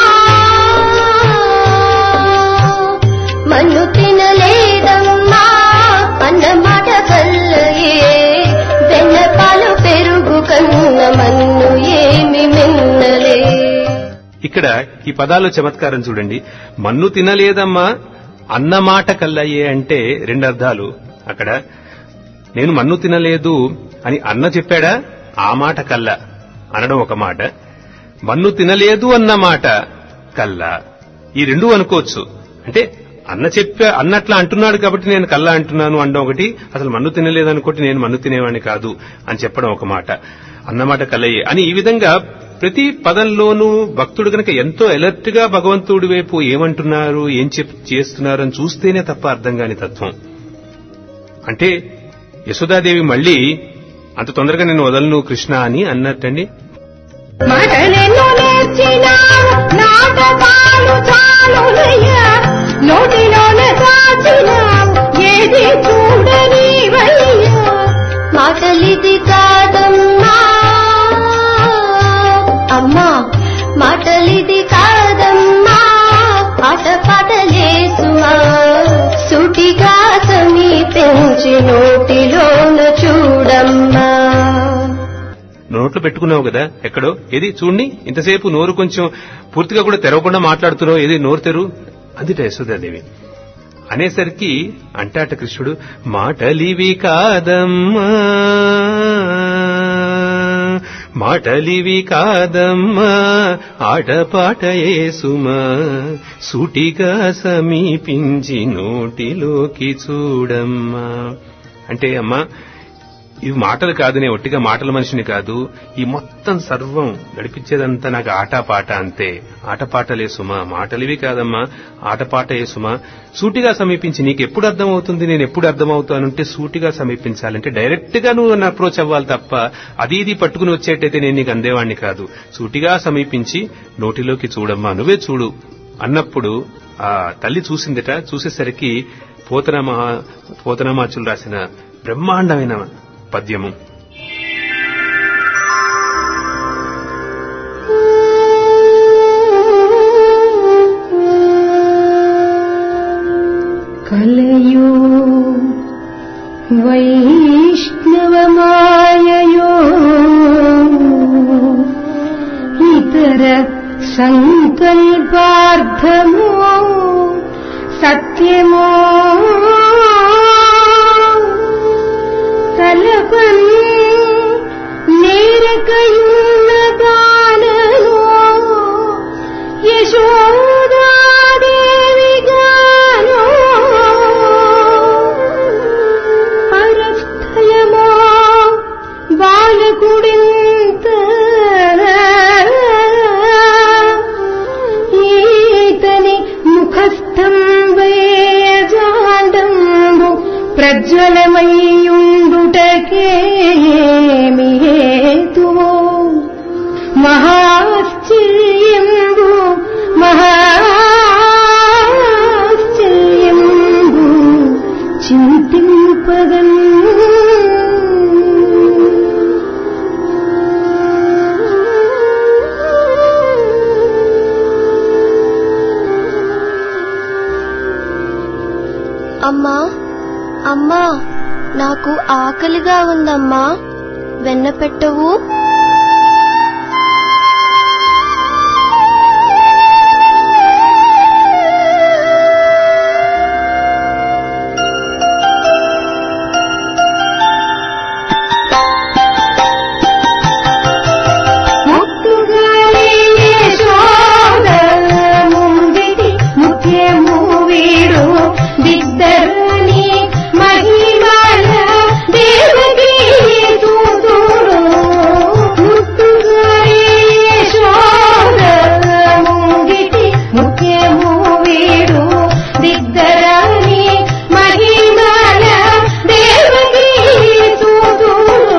మన్ను తినలేదమ్మా అన్న మాట కల్లయే వెన్న పాలు పెరుగు కన్న మన్ను ఏమి మిన్నలే ఇక్కడ ఈ పదాల్లో చమత్కారం చూడండి మన్ను తినలేదమ్మా అన్నమాట కల్లయ్యే అంటే రెండు అర్థాలు అక్కడ నేను మన్ను తినలేదు అని అన్న చెప్పాడా ఆ మాట కల్ల అనడం ఒక మాట మన్ను తినలేదు అన్న మాట కల్ల ఈ రెండు అనుకోవచ్చు అంటే అన్న చెప్పా అన్నట్లా అంటున్నాడు కాబట్టి నేను కల్లా అంటున్నాను అనడం ఒకటి అసలు మన్ను తినలేదు అనుకోటి నేను మన్ను తినేవాడిని కాదు అని చెప్పడం ఒక మాట అన్నమాట కలయ్యే అని ఈ విధంగా ప్రతి పదంలోనూ భక్తుడు గనక ఎంతో అలర్ట్ గా భగవంతుడి వైపు ఏమంటున్నారు ఏం చెప్ చేస్తున్నారు అని చూస్తేనే తప్ప అర్థం కాని తత్వం అంటే యశోదాదేవి మళ్ళీ అంత తొందరగా నేను వదలను కృష్ణ అని అన్నట్టండి మాటలెన్నో నేర్చినావు నాటకాలు చాలునయ్యా నోటిలోన దాచినావు ఏది చూడనివయ్యా మాటలిది కాదమ్మా అమ్మా మాటలిది కాదమ్మా ఆట పాటలేసుమా సుటిగా సమీపించి నోటిలోన చూడమ్మా నోట్లో పెట్టుకున్నావు కదా ఎక్కడో ఏది చూడండి ఇంతసేపు నోరు కొంచెం పూర్తిగా కూడా తెరవకుండా మాట్లాడుతున్నావు ఏది నోరు తెరు అదిట యశోదాదేవి అనేసరికి అంటాట కృష్ణుడు మాటలివి కాదమ్మా మాటలివి కాదమ్మా ఆటపాట ఏసుమా సూటిగా సమీపించి నోటిలోకి చూడమ్మా అంటే అమ్మా ఇవి మాటలు కాదు నేను ఒట్టిగా మాటల మనిషిని కాదు ఈ మొత్తం సర్వం నడిపించేదంతా నాకు ఆటపాట అంతే ఆటపాటలే సుమా మాటలివి కాదమ్మా ఆటపాటయే సుమా సూటిగా సమీపించి నీకు ఎప్పుడు అర్థమవుతుంది నేను ఎప్పుడు అర్థమవుతానంటే సూటిగా సమీపించాలంటే డైరెక్ట్ గా నువ్వు నన్ను అప్రోచ్ అవ్వాలి తప్ప అది ఇది పట్టుకుని వచ్చేటైతే నేను నీకు అందేవాణ్ణి కాదు సూటిగా సమీపించి నోటిలోకి చూడమ్మా నువ్వే చూడు అన్నప్పుడు ఆ తల్లి చూసిందట చూసేసరికి పోతనమా పోతనమాచులు రాసిన బ్రహ్మాండమైన పద్యము కలయో వైష్ణవమాయయో ఇతర సంకల్పార్థమో సత్యమో తలపన్ నేరకయున్న గానలో యశోదాదేవిగానో పరస్థయమో బాలకుడింత ఈతని ముఖస్థంబేజాండంబు ప్రజ్వలమయ్యుండుటకేమి హేతువో మహాశ్చర్యంబు మహాశ్చర్యంబు చింతింపగన్ అమ్మా అమ్మా నాకు ఆకలిగా ఉందమ్మా వెన్న పెట్టవు ముట్టుగాలి యశోద ముందిటి ముఖ్యము వీడు దిద్దరని మహిమాల దేవకి తూతుడు ముట్టుగాలి యశోద ముందిటి ముఖ్యము వీడు దిద్దరని మహిమాల దేవకి తూతుడు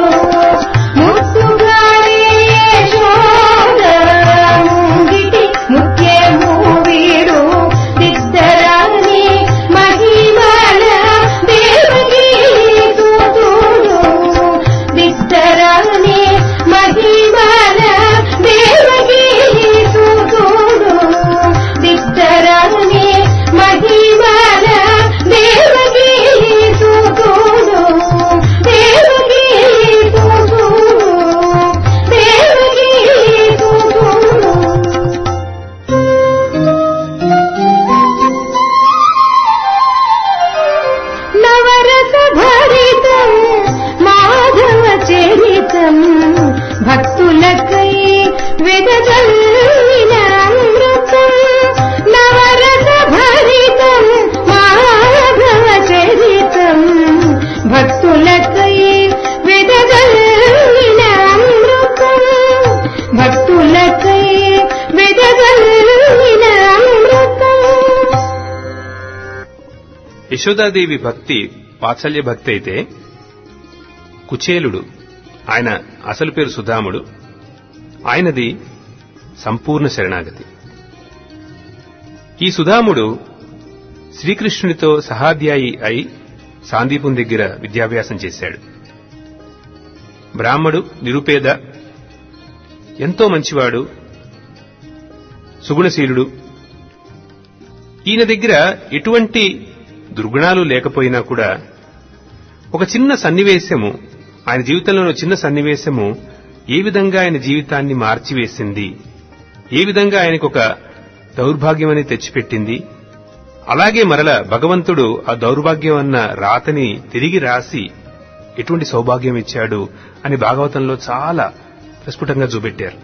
ముట్టుగాలి యశోద ముంగిటి ముఖ్యము వీడు దిద్దరాని మహిమల దేవకి తూతుడు దిద్దరాని మహిమల దేవకి తూతుడు దిద్దరాని మహిమల దేవకి తూతుడు దేవకి తూతుడు దేవకి తూతుడు నవరస భరితం మాధవ చరితం భక్తులకై వెదజల్లిన అమృతం నవరస భరితం మాధవ చరితం భక్తులకై వెదజల్లిన అమృతం భక్తులకై వెదజల్లిన అమృతం యశోదాదేవి భక్తి వాత్సల్య భక్తి అయితే కుచేలుడు ఆయన అసలు పేరు సుధాముడు ఆయనది సంపూర్ణ శరణాగతి ఈ సుధాముడు శ్రీకృష్ణునితో సహాధ్యాయి అయి సాందీపం దగ్గర విద్యాభ్యాసం చేశాడు బ్రాహ్మడు నిరుపేద ఎంతో మంచివాడు సుగుణశీలుడు ఈయన దగ్గర ఎటువంటి దుర్గుణాలు లేకపోయినా కూడా ఒక చిన్న సన్నివేశము ఆయన జీవితంలోని ఒక చిన్న సన్నివేశము ఏ విధంగా ఆయన జీవితాన్ని మార్చివేసింది ఏ విధంగా ఆయనకు ఒక దౌర్భాగ్యమని తెచ్చిపెట్టింది అలాగే మరల భగవంతుడు ఆ దౌర్భాగ్యం అన్న రాతని తిరిగి రాసి ఎటువంటి సౌభాగ్యం ఇచ్చాడు అని భాగవతంలో చాలా ప్రస్ఫుటంగా చూపెట్టారు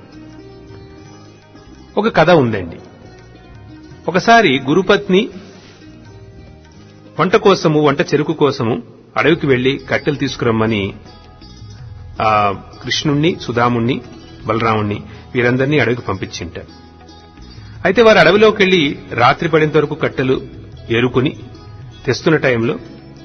ఒక కథ ఉందండి ఒకసారి గురుపత్ని వంట కోసము వంట చెరుకు కోసము అడవికి వెళ్లి కట్టెలు తీసుకురమ్మని ఆ కృష్ణుణ్ణి సుధాముణ్ణి బలరాముణ్ణి వీరందరినీ అడవికి పంపించింటారు అయితే వారు అడవిలోకి వెళ్లి రాత్రి పడేంత వరకు కట్టెలు ఏరుకుని తెస్తున్న టైంలో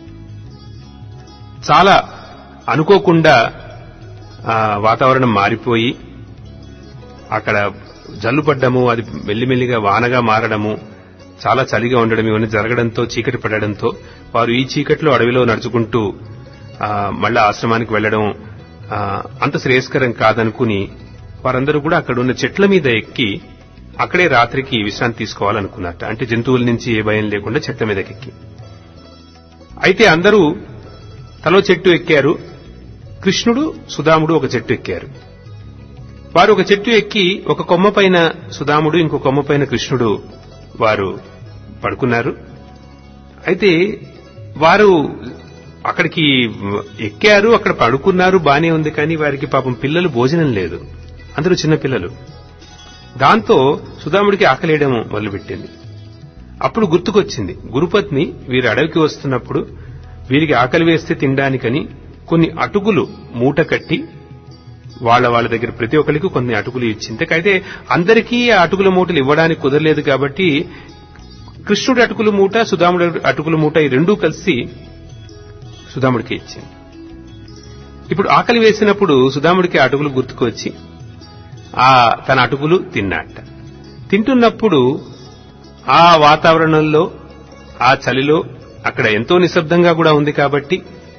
చాలా అనుకోకుండా ఆ, వాతావరణం మారిపోయి అక్కడ జల్లు పడ్డము అది మెల్లిమెల్లిగా వానగా మారడము చాలా చలిగా ఉండడం ఇవన్నీ జరగడంతో చీకటి పడడంతో వారు ఈ చీకట్లో అడవిలో నడుచుకుంటూ ఆ, మళ్ళా ఆశ్రమానికి వెళ్లడం ఆ, అంత శ్రేయస్కరం కాదనుకుని వారందరూ కూడా అక్కడ ఉన్న చెట్ల మీద ఎక్కి అక్కడే రాత్రికి విశ్రాంతి తీసుకోవాలనుకున్నట్ట అంటే జంతువుల నుంచి ఏ భయం లేకుండా చెట్ల మీదకి ఎక్కి అయితే అందరూ తలో చెట్టు ఎక్కారు కృష్ణుడు సుధాముడు ఒక చెట్టు ఎక్కారు వారు ఒక చెట్టు ఎక్కి ఒక కొమ్మ పైన సుధాముడు ఇంకో కొమ్మ పైన కృష్ణుడు వారు పడుకున్నారు అయితే వారు అక్కడికి ఎక్కారు అక్కడ పడుకున్నారు బానే ఉంది కానీ వారికి పాపం పిల్లలు భోజనం లేదు అందరూ చిన్న పిల్లలు దాంతో సుధాముడికి ఆకలేయడం మొదలుపెట్టింది అప్పుడు గుర్తుకొచ్చింది గురుపత్ని వీరు అడవికి వస్తున్నప్పుడు వీరికి ఆకలి వేస్తే తినడానికని కొన్ని అటుకులు మూట కట్టి వాళ్ళ వాళ్ళ దగ్గర ప్రతి ఒక్కరికి కొన్ని అటుకులు ఇచ్చింది అయితే అందరికీ ఆ అటుకుల మూటలు ఇవ్వడానికి కుదరలేదు కాబట్టి కృష్ణుడి అటుకుల మూట సుధాముడి అటుకుల మూట ఈ రెండూ కలిసి సుధాముడికి ఇచ్చింది ఇప్పుడు ఆకలి వేసినప్పుడు సుధాముడికి ఆ అటుకులు గుర్తుకు వచ్చి ఆ తన అటుకులు తిన్నట్ట తింటున్నప్పుడు ఆ వాతావరణంలో ఆ చలిలో అక్కడ ఎంతో నిశ్శబ్దంగా కూడా ఉంది కాబట్టి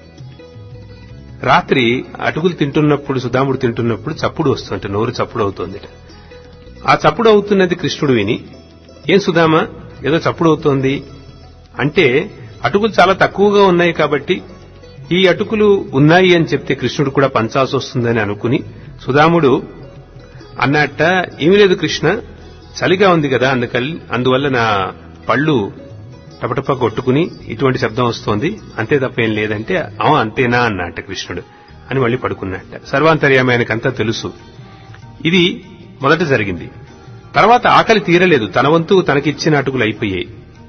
రాత్రి అటుకులు తింటున్నప్పుడు సుధాముడు తింటున్నప్పుడు చప్పుడు వస్తుంట నోరు చప్పుడు అవుతోంది ఆ చప్పుడు అవుతున్నది కృష్ణుడు విని ఏం సుధామ ఏదో చప్పుడు అవుతోంది అంటే అటుకులు చాలా తక్కువగా ఉన్నాయి కాబట్టి ఈ అటుకులు ఉన్నాయి అని చెప్తే కృష్ణుడు కూడా పంచాల్సి వస్తుందని అనుకుని సుధాముడు అన్నట్ట ఏమీ లేదు కృష్ణ చలిగా ఉంది కదా అందుకల్ అందువల్ల నా పళ్ళు టపటప కొట్టుకుని ఇటువంటి శబ్దం వస్తోంది అంతే తప్ప ఏం లేదంటే అవ అంతేనా అన్నట్ట కృష్ణుడు అని మళ్ళీ పడుకున్నట్ట సర్వాంతర్యామి ఆయనకంతా తెలుసు ఇది మొదట జరిగింది తర్వాత ఆకలి తీరలేదు తన వంతు తనకిచ్చిన అటుకులు అయిపోయాయి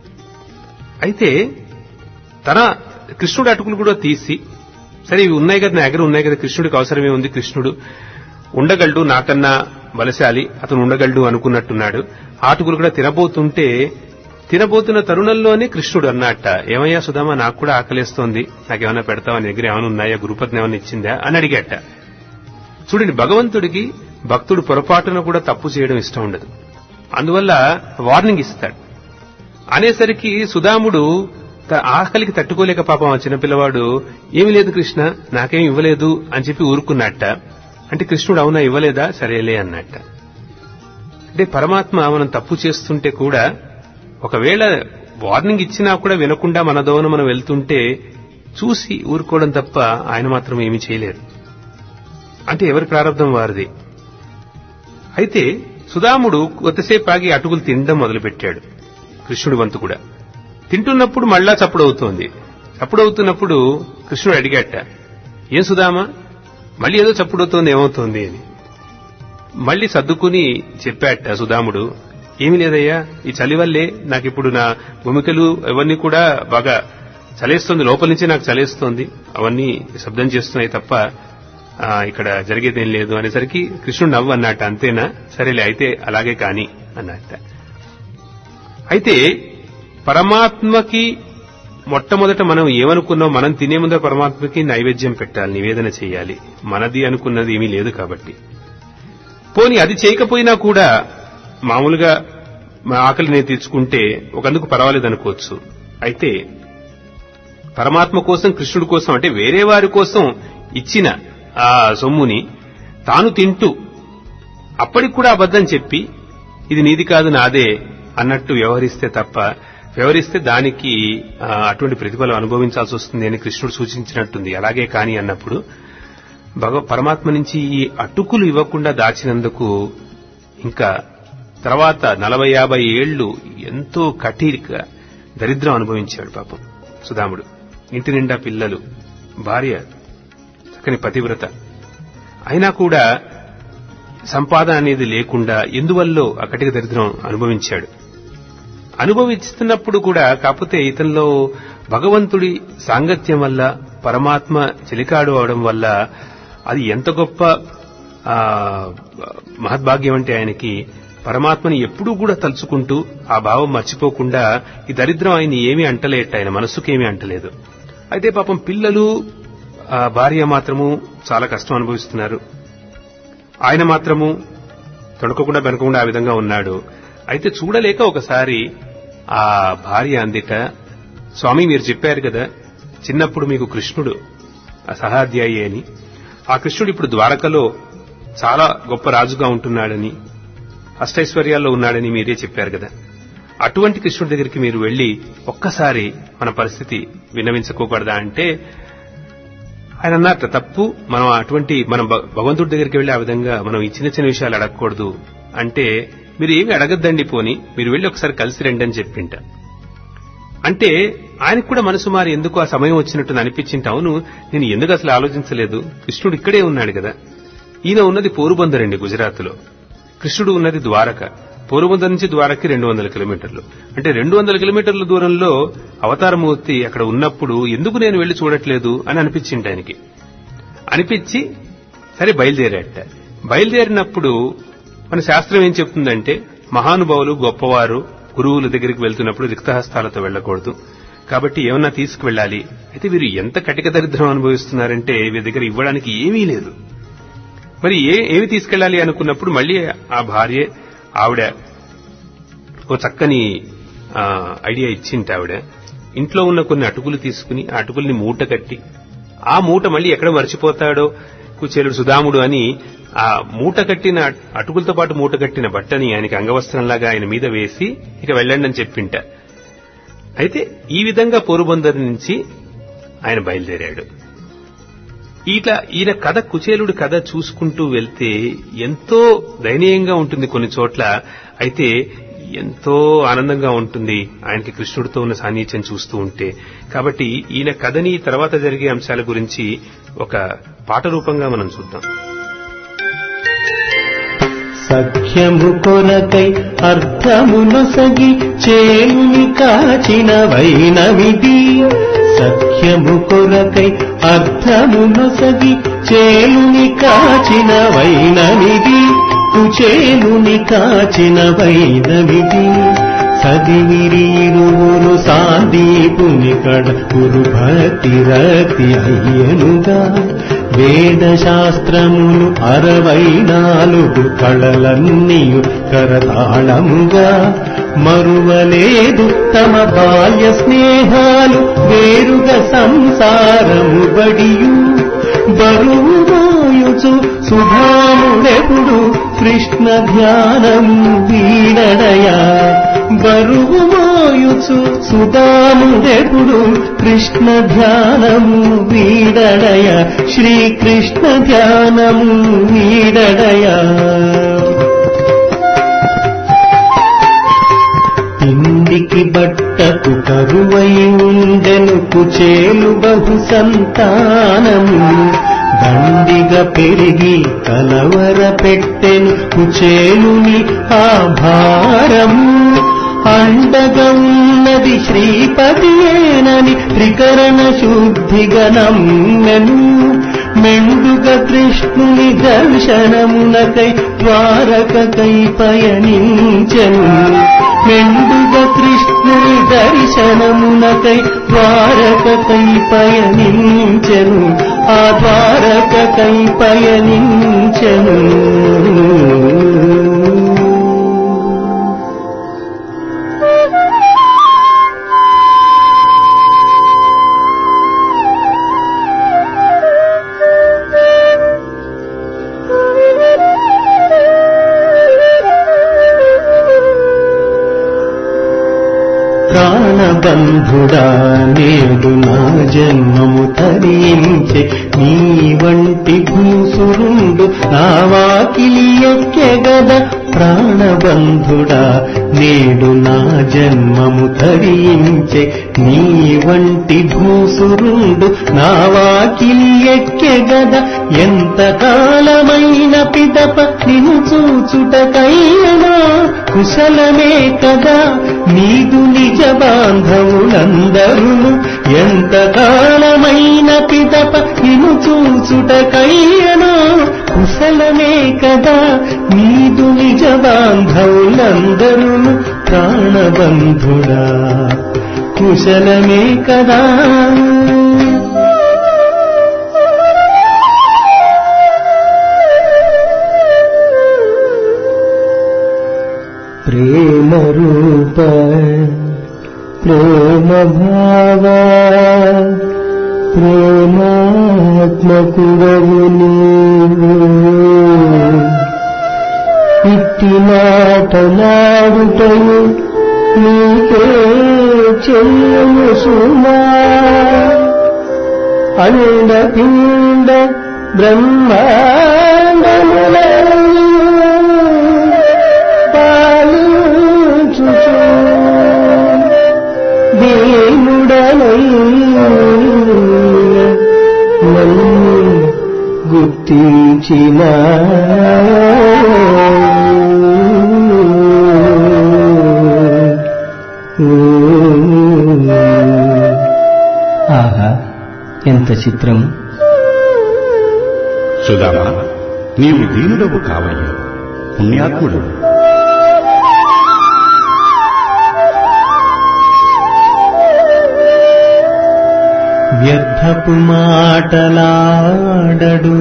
అయితే తన కృష్ణుడు అటుకులు కూడా తీసి సరే ఇవి ఉన్నాయి కదా నా దగ్గర ఉన్నాయి కదా కృష్ణుడికి అవసరమే ఉంది కృష్ణుడు ఉండగలడు నాకన్నా బలశాలి అతను ఉండగలడు అనుకున్నట్టున్నాడు ఆ అటుకులు కూడా తినబోతుంటే తినబోతున్న తరుణంలోనే కృష్ణుడు అన్నట్ట ఏమయ్యా సుధామా నాకు కూడా ఆకలేస్తోంది నాకేమైనా పెడతావా నీ దగ్గర ఏమైనా ఉన్నాయా గురుపత్ని ఏమైనా ఇచ్చిందా అని అడిగాట చూడండి భగవంతుడికి భక్తుడు పొరపాటున కూడా తప్పు చేయడం ఇష్టం ఉండదు అందువల్ల వార్నింగ్ ఇస్తాడు అనేసరికి సుధాముడు త- ఆకలికి తట్టుకోలేక పాపం ఆ చిన్నపిల్లవాడు ఏమీ లేదు కృష్ణ నాకేం ఇవ్వలేదు అని చెప్పి ఊరుకున్నట్ట అంటే కృష్ణుడు అవునా ఇవ్వలేదా సరేలే అన్నట్ట అంటే పరమాత్మ మనం తప్పు చేస్తుంటే కూడా ఒకవేళ వార్నింగ్ ఇచ్చినా కూడా వినకుండా మన దోన మనం వెళ్తుంటే చూసి ఊరుకోవడం తప్ప ఆయన మాత్రం ఏమీ చేయలేరు అంటే ఎవరి ప్రారంభం వారిది అయితే సుధాముడు కొద్దిసేపు ఆగి అటుకులు తినడం మొదలుపెట్టాడు కృష్ణుడి వంతు కూడా తింటున్నప్పుడు మళ్ళా చప్పుడవుతోంది చప్పుడవుతున్నప్పుడు కృష్ణుడు అడిగాట ఏం సుధామా మళ్ళీ ఏదో చప్పుడవుతోంది ఏమవుతోంది అని మళ్ళీ సర్దుకుని చెప్పాట సుధాముడు ఏమీ లేదయ్యా ఈ చలి వల్లే నాకిప్పుడు నా భూమికలు అవన్నీ కూడా బాగా చలేస్తోంది లోపల నుంచి నాకు చలేస్తోంది అవన్నీ శబ్దం చేస్తున్నాయి తప్ప ఆ, ఇక్కడ జరిగేదేం లేదు అనేసరికి కృష్ణుడు నవ్వు అన్నట్ట అంతేనా సరేలే అయితే అలాగే కాని అన్నట్ట అయితే పరమాత్మకి మొట్టమొదట మనం ఏమనుకున్నాం మనం తినే ముందర పరమాత్మకి నైవేద్యం పెట్టాలి నివేదన చేయాలి మనది అనుకున్నది ఏమీ లేదు కాబట్టి పోని అది చేయకపోయినా కూడా మామూలుగా మా ఆకలి నేను తీర్చుకుంటే ఒకందుకు పర్వాలేదు అనుకోవచ్చు అయితే పరమాత్మ కోసం కృష్ణుడి కోసం అంటే వేరే వారి కోసం ఇచ్చిన ఆ సొమ్ముని తాను తింటూ అప్పటికి కూడా అబద్ధం చెప్పి ఇది నీది కాదు నాదే అన్నట్టు వ్యవహరిస్తే తప్ప వ్యవహరిస్తే దానికి ఆ, అటువంటి ప్రతిఫలం అనుభవించాల్సి వస్తుంది అని కృష్ణుడు సూచించినట్టుంది అలాగే కాని అన్నప్పుడు భగవ పరమాత్మ నుంచి ఈ అటుకులు ఇవ్వకుండా దాచినందుకు ఇంకా తర్వాత నలభై యాభై ఏళ్లు ఎంతో కఠిక దరిద్రం అనుభవించాడు పాపం సుధాముడు ఇంటి నిండా పిల్లలు భార్య చక్కని పతివ్రత అయినా కూడా సంపాదన అనేది లేకుండా ఎందువల్లో ఆ కటిక దరిద్రం అనుభవించాడు అనుభవిస్తున్నప్పుడు కూడా కాకపోతే ఇతనిలో భగవంతుడి సాంగత్యం వల్ల పరమాత్మ చెలికాడు అవడం వల్ల అది ఎంత గొప్ప ఆ, మహద్భాగ్యం అంటే ఆయనకి పరమాత్మని ఎప్పుడూ కూడా తలుచుకుంటూ ఆ భావం మర్చిపోకుండా ఈ దరిద్రం ఆయన ఏమీ అంటలేట ఆయన మనస్సుకి ఏమీ అంటలేదు అయితే పాపం పిల్లలు ఆ, భార్య మాత్రము చాలా కష్టం అనుభవిస్తున్నారు ఆయన మాత్రము తొడకకుండా వెనకకుండా ఆ విధంగా ఉన్నాడు అయితే చూడలేక ఒకసారి ఆ భార్య అందిట స్వామి మీరు చెప్పారు కదా చిన్నప్పుడు మీకు కృష్ణుడు ఆ సహాధ్యాయి అని ఆ కృష్ణుడు ఇప్పుడు ద్వారకలో చాలా గొప్ప రాజుగా ఉంటున్నాడని అష్టైశ్వర్యాల్లో ఉన్నాడని మీరే చెప్పారు కదా అటువంటి కృష్ణుడి దగ్గరికి మీరు వెళ్లి ఒక్కసారి మన పరిస్థితి విన్నవించుకోకూడదా అంటే ఆయన అన్నట్టు తప్పు మనం అటువంటి మనం భ- భగవంతుడి దగ్గరికి వెళ్లి ఆ విధంగా మనం ఈ చిన్న చిన్న విషయాలు అడగకూడదు అంటే మీరు ఏమి అడగద్దండి పోని మీరు వెళ్లి ఒకసారి కలిసి రండి అని చెప్పింట అంటే ఆయనకు కూడా మనసు మారి ఎందుకు ఆ సమయం వచ్చినట్టు అనిపించింట అవును నేను ఎందుకు అసలు ఆలోచించలేదు కృష్ణుడు ఇక్కడే ఉన్నాడు కదా ఈయన ఉన్నది పోరుబందర్ అండి గుజరాత్ లో కృష్ణుడు ఉన్నది ద్వారక పోరుబందర్ నుంచి ద్వారకి రెండు వందల కిలోమీటర్లు అంటే రెండు వందల కిలోమీటర్ల దూరంలో అవతారమూర్తి అక్కడ ఉన్నప్పుడు ఎందుకు నేను వెళ్లి చూడట్లేదు అని అనిపించింది ఆయనకి అనిపించి సరే బయలుదేరాట బయలుదేరినప్పుడు మన శాస్త్రం ఏం చెప్తుందంటే మహానుభావులు గొప్పవారు గురువుల దగ్గరికి వెళ్తున్నప్పుడు రిక్తహస్తాలతో వెళ్ళకూడదు కాబట్టి ఏమన్నా తీసుకువెళ్ళాలి అయితే వీరు ఎంత కటిక దరిద్రం అనుభవిస్తున్నారంటే వీరి దగ్గర ఇవ్వడానికి ఏమీ లేదు మరి ఏ ఏమి తీసుకెళ్ళాలి అనుకున్నప్పుడు మళ్ళీ ఆ భార్య ఆవిడ ఓ చక్కని ఆ, ఐడియా ఇచ్చింట ఆవిడ ఇంట్లో ఉన్న కొన్ని అటుకులు తీసుకుని ఆ అటుకుల్ని మూట కట్టి ఆ మూట మళ్ళీ ఎక్కడ మర్చిపోతాడో కుచేలుడు సుధాముడు అని ఆ మూట కట్టిన అటుకులతో పాటు మూట కట్టిన బట్టని ఆయనకి అంగవస్త్రంలాగా ఆయన మీద వేసి ఇక వెళ్ళండి అని చెప్పింట అయితే ఈ విధంగా పోరుబందర్ నుంచి ఆయన బయలుదేరాడు ఇట్లా ఈయన కథ కుచేలుడి కథ చూసుకుంటూ వెళ్తే ఎంతో దయనీయంగా ఉంటుంది కొన్ని చోట్ల అయితే ఎంతో ఆనందంగా ఉంటుంది ఆయనకి కృష్ణుడితో ఉన్న సాన్నిధ్యం చూస్తూ ఉంటే కాబట్టి ఈయన కథని తర్వాత జరిగే అంశాల గురించి ఒక పాట రూపంగా మనం చూద్దాం సఖ్యము కొరకై అర్థమునొసగి చేయుని కాచిన వైనవిది సఖ్యము కొరకై అర్థమునొసగి చేయుని కాచిన వైనవిది కుచేలుని కాచిన వైనవిది సదివిరీరువురు సాదీపుని కడ గురు భక్తి రక్తి అయ్యనుగా వేద శాస్త్రములు అరవై నాలుగు కళలన్నీయు కరతాళముగా మరువలేదు తమ బాల్య స్నేహాలు వేరుగా సంసారము బడియు బరువు మోయుచు సుధాముడెప్పుడు కృష్ణ ధ్యానము వీడడయా బరువు మోయుచు సుధాముడెప్పుడు కృష్ణ ధ్యానము వీడడయ శ్రీకృష్ణ ధ్యానము వీడడయా ఇంటికి బట్టకు కరువై ఉండెను కుచేలు బహు సంతానము దండిగా పెరిగి కలవర పెట్టెను కుచేలుని ఆ భారము అండగా ఉన్నది శ్రీపతియేనని త్రికరణ శుద్ధిగా నమ్మెను మెండుగా కృష్ణుని దర్శనమునకై ద్వారకకై పయనించెను మెండుగా కృష్ణుని దర్శనమునకై ద్వారకకై పయనించెను ఆ ద్వారకకై పయనించెను ప్రాణబంధుడా నేడు నా జన్మము తరించే నీ వంటి భూసురుండు నా వాకిలి ఎక్కెగద ప్రాణబంధుడా నేడు నా జన్మము తరించే నీ వంటి భూసురుండు నా వాకిలి ఎక్కెగద ఎంత కాలమైన పిదప నిన్ను చూచుటకైనా కుశలమే కదా నీదు నిజ బాంధవులందరూ ఎంత కాలమైన పిదప నిను చూచుటకయ్యను కుశలమే కదా నీదు నిజ బాంధవులందరూ ప్రాణబంధుడా కుశలమే కదా ప్రేమ రూప ప్రేమ భావ ప్రేమాత్మకుడవు నీవు ఇట్టి మాటలాడుటయు నీకే చెల్లు సుమా అండ పిండ బ్రహ్మాండములను పాలించుచు దేవుడనై నన్ను గుర్తించిన ఆహా ఎంత చిత్రము సుధామా నీవు దీనుడవు కావయ్యా పుణ్యాత్ముడవు వ్యర్థపు మాటలాడడు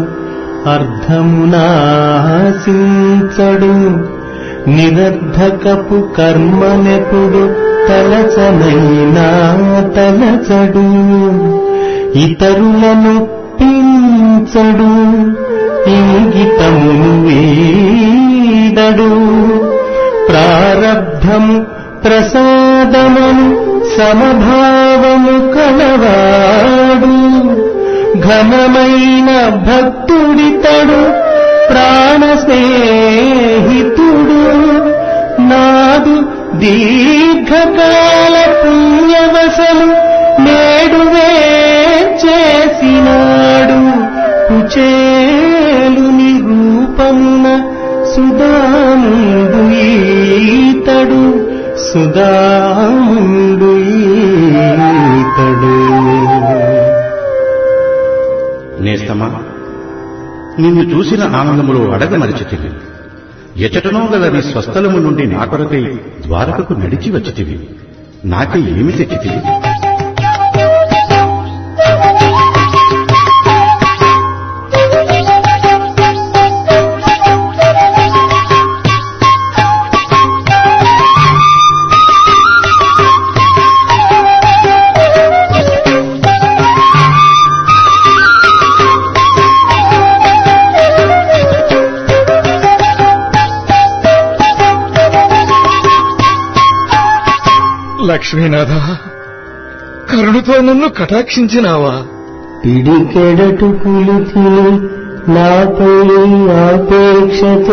అర్థమునాశించడు నిరర్ధకపు కర్మనెప్పుడు తలచనైనా తలచడు ఇతరులను పించడు ఇంగితమును వీడడు ప్రారబ్ధము ప్రసాదమును సమభావము కలవాడు ఘనమైన భక్తుడితడు ప్రాణ స్నేహితుడు నాదు దీర్ఘకాల పుణ్యవసలు నేడు చేసినాడు కుచేలుని రూపమున సుధాముడు ఈతడు సుధాముడు ఈతడు నేస్తమా నిన్ను చూసిన ఆనందములో అడగమరిచితివి ఎచటనో గల నీ స్వస్థలము నుండి నా కొరకై ద్వారకకు నడిచి వచ్చితివి నాకై ఏమి తెచ్చితివి లక్ష్మీనాథ కరుణతో నన్ను కటాక్షించినావా పిడికెడటు పులితిని నాపై ఆపేక్షతో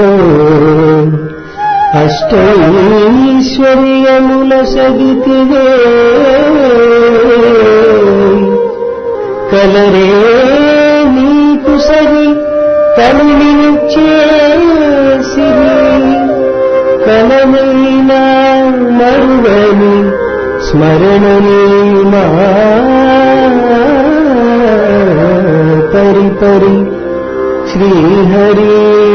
అష్టైశ్వర్యముల సగితివే కలరే నీకు సరి కనువిని చేసిరి కలమైన మరువని స్మరణని మా పరి పరి శ్రీహరి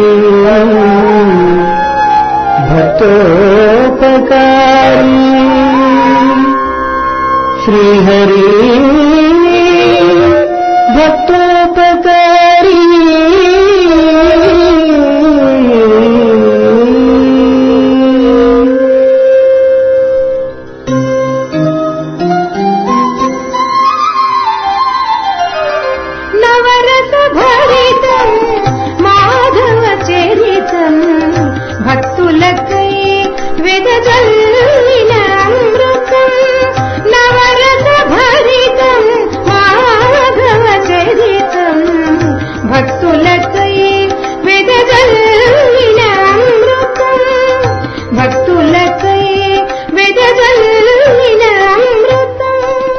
భక్తోపకారి శ్రీహరి భక్తోపకారి నవరస భరితం మాధవ చరితం భక్తులకై వెదజల్లిన అమృతం నవరస భరితం మాధవ చరితం భక్తులకై వెదజల్లిన అమృతం భక్తులకై వెదజల్లిన అమృతం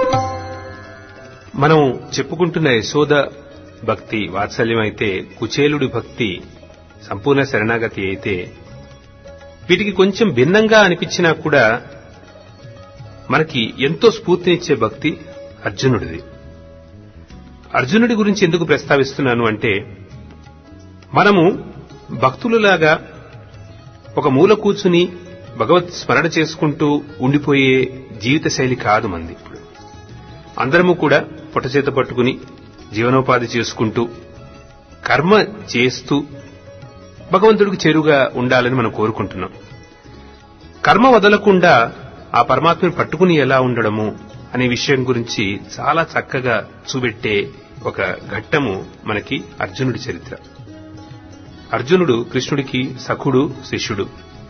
మనం చెప్పుకుంటున్న యశోద భక్తి వాత్సల్యం అయితే కుచేలుడి భక్తి సంపూర్ణ శరణాగతి అయితే వీటికి కొంచెం భిన్నంగా అనిపించినా కూడా మనకి ఎంతో స్ఫూర్తినిచ్చే భక్తి అర్జునుడిది అర్జునుడి గురించి ఎందుకు ప్రస్తావిస్తున్నాను అంటే మనము భక్తులలాగా ఒక మూల కూర్చుని భగవత్ స్మరణ చేసుకుంటూ ఉండిపోయే జీవిత శైలి కాదు మంది ఇప్పుడు అందరము కూడా పొట్టచేత పట్టుకుని జీవనోపాధి చేసుకుంటూ కర్మ చేస్తూ భగవంతుడికి చేరుగా ఉండాలని మనం కోరుకుంటున్నాం కర్మ వదలకుండా ఆ పరమాత్మని పట్టుకుని ఎలా ఉండడము అనే విషయం గురించి చాలా చక్కగా చూపెట్టే ఒక ఘట్టము మనకి అర్జునుడి చరిత్ర అర్జునుడు కృష్ణుడికి సఖుడు శిష్యుడు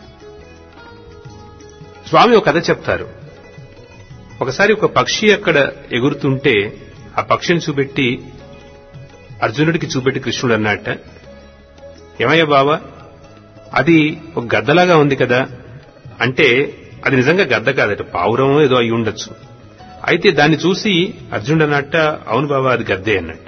స్వామి ఒక కథ చెప్తారు ఒకసారి ఒక పక్షి అక్కడ ఎగురుతుంటే ఆ పక్షిని చూపెట్టి అర్జునుడికి చూపెట్టి కృష్ణుడు అన్నట్ట ఏమయ్య బావా అది ఒక గద్దలాగా ఉంది కదా అంటే అది నిజంగా గద్ద కాదట పావురమో ఏదో అయి ఉండొచ్చు అయితే దాన్ని చూసి అర్జునుడు అన్నట్ట అవును బావా అది గద్దే అన్నట్టు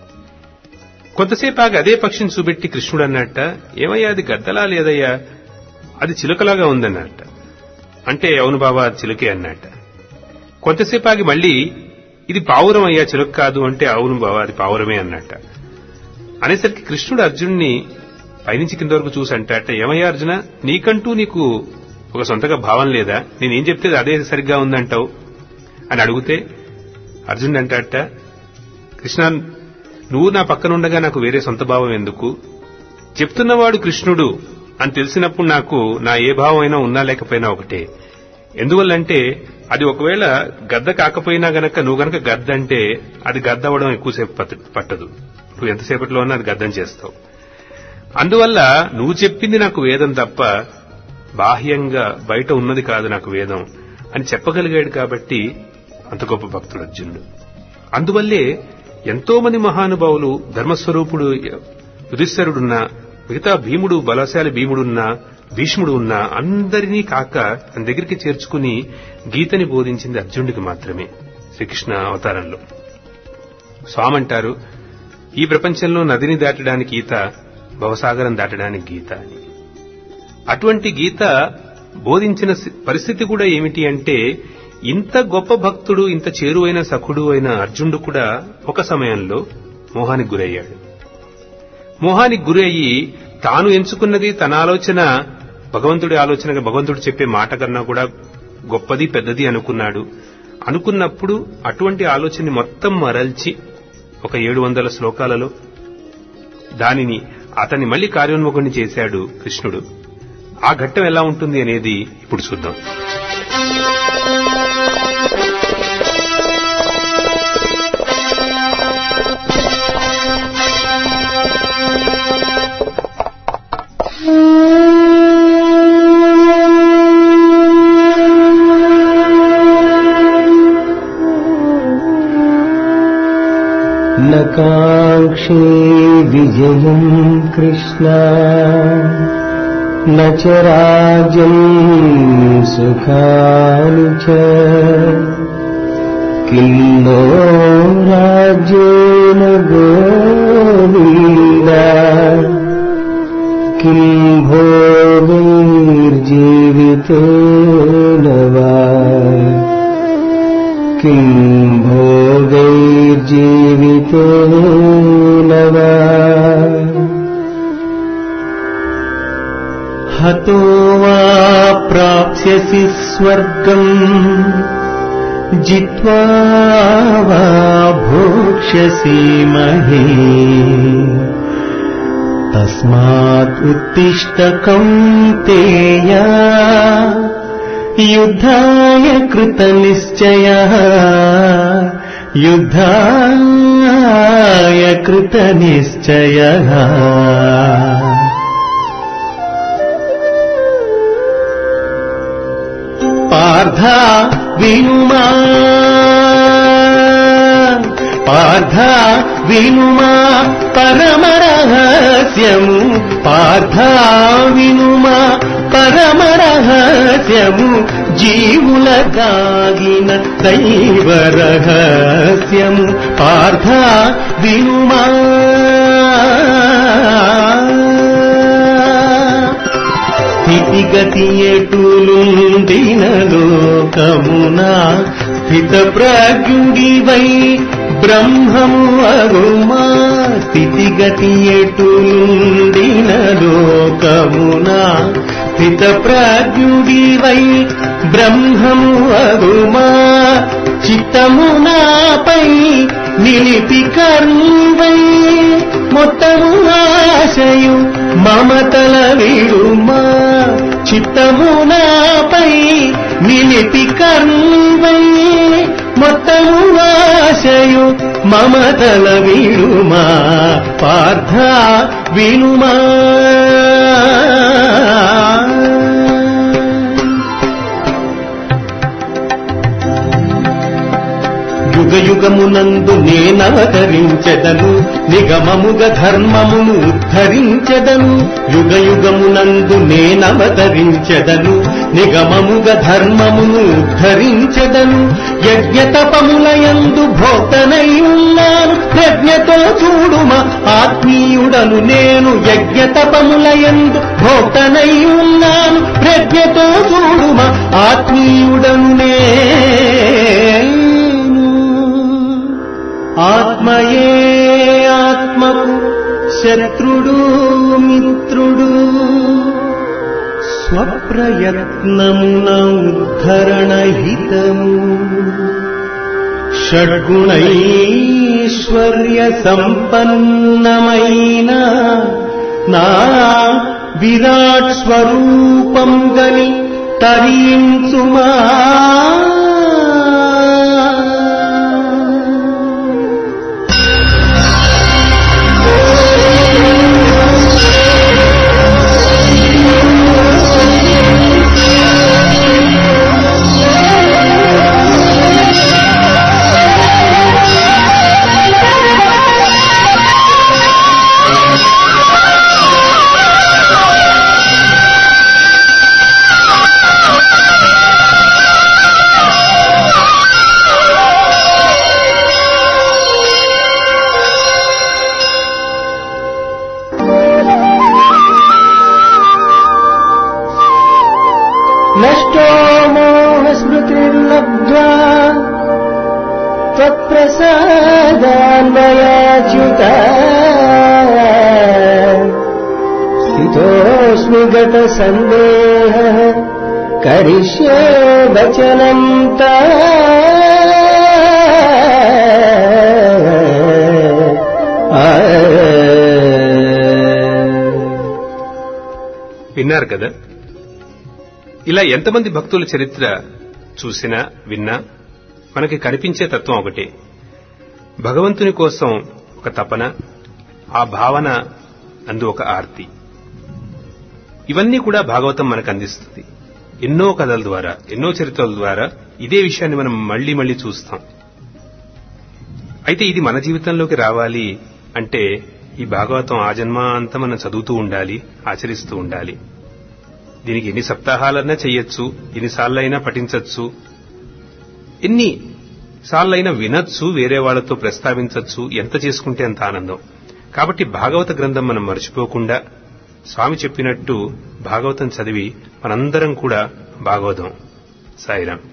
కొంతసేపు ఆగి అదే పక్షిని చూపెట్టి కృష్ణుడు అన్నట్ట ఏమయ్యా అది గద్దలా లేదయ్యా అది చిలుకలాగా ఉందన్నట్ట అంటే అవును బావా అది చిలుకే అన్నట్ట కొంతసేపు ఆగి మళ్ళీ ఇది పావురం అయ్యా చిలుక కాదు అంటే అవును బావా అది పావురమే అన్నట్ట అనేసరికి కృష్ణుడు అర్జున్ని పైనుంచి కింద వరకు చూసి అంటాట ఏమయ్యా అర్జున నీకంటూ నీకు ఒక సొంతగా భావం లేదా నేనేం చెప్తే అదే సరిగ్గా ఉందంటావు అని అడిగితే అర్జునుడు అంటాట కృష్ణ నువ్వు నా పక్కన ఉండగా నాకు వేరే సొంత భావం ఎందుకు చెప్తున్నవాడు కృష్ణుడు అని తెలిసినప్పుడు నాకు నా ఏ భావం అయినా ఉన్నా లేకపోయినా ఒకటే ఎందువల్లంటే అది ఒకవేళ గద్ద కాకపోయినా గనక నువ్వు గనక గద్ద అంటే అది గద్ద అవ్వడం ఎక్కువసేపు పట్ట- పట్టదు నువ్వు ఎంతసేపట్లో ఉన్నా అది గద్దం చేస్తావు అందువల్ల నువ్వు చెప్పింది నాకు వేదం తప్ప బాహ్యంగా బయట ఉన్నది కాదు నాకు వేదం అని చెప్పగలిగాడు కాబట్టి అంత గొప్ప భక్తుడు అర్జునుడు అందువల్లే ఎంతో మంది మహానుభావులు ధర్మస్వరూపుడు యుధిష్ఠరుడున్నా మిగతా భీముడు బలశాలి భీముడున్నా భీష్ముడు ఉన్నా అందరినీ కాక తన దగ్గరికి చేర్చుకుని గీతని బోధించింది అర్జునుడికి మాత్రమే శ్రీకృష్ణ అవతారంలో స్వామి అంటారు ఈ ప్రపంచంలో నదిని దాటడానికి ఈత భవసాగరం దాటడానికి గీత అని అటువంటి గీత బోధించిన సి- పరిస్థితి కూడా ఏమిటి అంటే ఇంత గొప్ప భక్తుడు ఇంత చేరువైన సఖుడు అయిన అర్జునుడు కూడా ఒక సమయంలో మోహానికి గురయ్యాడు మోహానికి గురి అయ్యి తాను ఎంచుకున్నది తన ఆలోచన భగవంతుడి ఆలోచనగా భగవంతుడు చెప్పే మాట కన్నా కూడా గొప్పది పెద్దది అనుకున్నాడు అనుకున్నప్పుడు అటువంటి ఆలోచనని మొత్తం మరల్చి ఒక ఏడు వందల శ్లోకాలలో దానిని అతన్ని మళ్ళీ కార్యోన్ముఖుని చేశాడు కృష్ణుడు ఆ ఘట్టం ఎలా ఉంటుంది అనేది ఇప్పుడు చూద్దాం न काङ्क्षे विजयम् कृष्ण न च राज्यम् सुखानि च किं नो राज्येन गोविन्द किं भोगैर्जीवितेन वा किं भोगैर्जीवितेन वा हतो वा प्राप्स्यसि स्वर्गम् जित्वा वा भोक्ष्यसि मही तस्मात् उत्तिष्ठ कौन्तेय युद्धाय कृतनिश्चयः युद्धाय कृतनिश्चयः पार्था विनुमा पार्था विनुमा परमरहस्यमु पार्था వినుమా పరమరహస్యము జీవులకాగిన దైవ రహస్యము పార్థ వినుమా స్థితిగతి ఎటులుండిన లోకమున హితప్రాజ్ఞుడివై బ్రహ్మము అగుమా స్థితిగతి ఎటులుండిన లోకమున హితప్రాజ్ఞుడివై బ్రహ్మము అగుమా చిత్తమునాపై నిలిపి కరువై మొత్తము ఆశయు మమతల విడుమా చిత్తమునాపై నిలిపి కరువై మొత్తము ఆశయు మమతల విడుమా పార్థ వినుమా యుగ యుగమునందు నేనవతరించెదను నిగమముగ ధర్మమును ఉద్ధరించెదను యుగ యుగమునందు నేనవతరించెదను నిగమముగ ధర్మమును ఉద్ధరించెదను యజ్ఞ తపములయందు భోక్తనై ఉన్నాను ప్రజ్ఞతో చూడుమ ఆత్మీయుడను నేను యజ్ఞ తపములయందు భోక్తనై ఉన్నాను ప్రజ్ఞతో చూడుమ ఆత్మీయుడను నేను ఆత్మయే ఆత్మకు శత్రుడు మిత్రుడు స్వప్రయత్నమున ఉద్ధరణ హితము షడ్గుణైశ్వర్య సంపన్నమైన నా విరాట్ స్వరూపం గని తరించుమా नष्टो मोहस्मृतिर्लब्ध्वा त्वत्प्रसादान्वयाच्युत स्थितोऽस्मि गतसन्देहः करिष्ये वचनम् విన్నారు కదా ఇలా ఎంతమంది భక్తుల చరిత్ర చూసినా విన్నా మనకి కనిపించే తత్వం ఒకటే భగవంతుని కోసం ఒక తపన ఆ భావన అందు ఒక ఆర్తి ఇవన్నీ కూడా భాగవతం మనకు అందిస్తుంది ఎన్నో కథల ద్వారా ఎన్నో చరిత్రల ద్వారా ఇదే విషయాన్ని మనం మళ్లీ మళ్లీ చూస్తాం అయితే ఇది మన జీవితంలోకి రావాలి అంటే ఈ భాగవతం ఆ జన్మ అంతా మనం చదువుతూ ఉండాలి ఆచరిస్తూ ఉండాలి దీనికి ఎన్ని సప్తాహాలన్నా చెయ్యొచ్చు ఎన్నిసార్లైనా పఠించవచ్చు ఎన్ని సార్లైనా వినొచ్చు వేరే వాళ్ళతో ప్రస్తావించవచ్చు ఎంత చేసుకుంటే అంత ఆనందం కాబట్టి భాగవత గ్రంథం మనం మర్చిపోకుండా స్వామి చెప్పినట్టు భాగవతం చదివి మనందరం కూడా భాగవతం సాయిరాం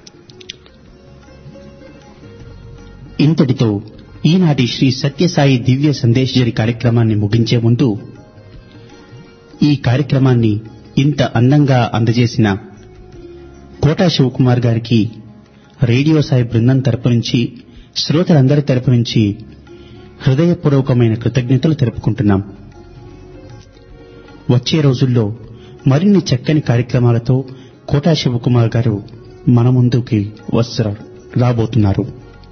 ఇంతటితో ఈనాటి శ్రీ సత్యసాయి దివ్య సందేశజరి కార్యక్రమాన్ని ముగించే ముందు ఈ కార్యక్రమాన్ని ఇంత అందంగా అందజేసిన కోటా శివకుమార్ గారికి రేడియో సాయి బృందం తరపు నుంచి శ్రోతలందరి తరపు నుంచి హృదయపూర్వకమైన కృతజ్ఞతలు తెలుపుకుంటున్నాం వచ్చే రోజుల్లో మరిన్ని చక్కని కార్యక్రమాలతో కోటా శివకుమార్ గారు మన ముందుకి వస్తారు రాబోతున్నారు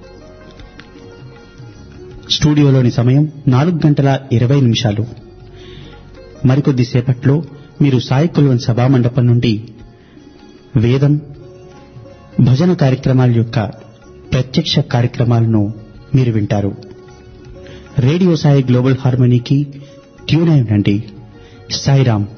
స్టూడియోలోని సమయం నాలుగు గంటల ఇరవై నిమిషాలు మరికొద్ది సేపట్లో మీరు సాయి కుల్వన్ సభామండపం నుండి వేదం భజన కార్యక్రమాల యొక్క ప్రత్యక్ష కార్యక్రమాలను మీరు వింటారు రేడియో సాయి గ్లోబల్ హార్మనీకి ట్యూన్ అయి ఉండండి సాయిరామ్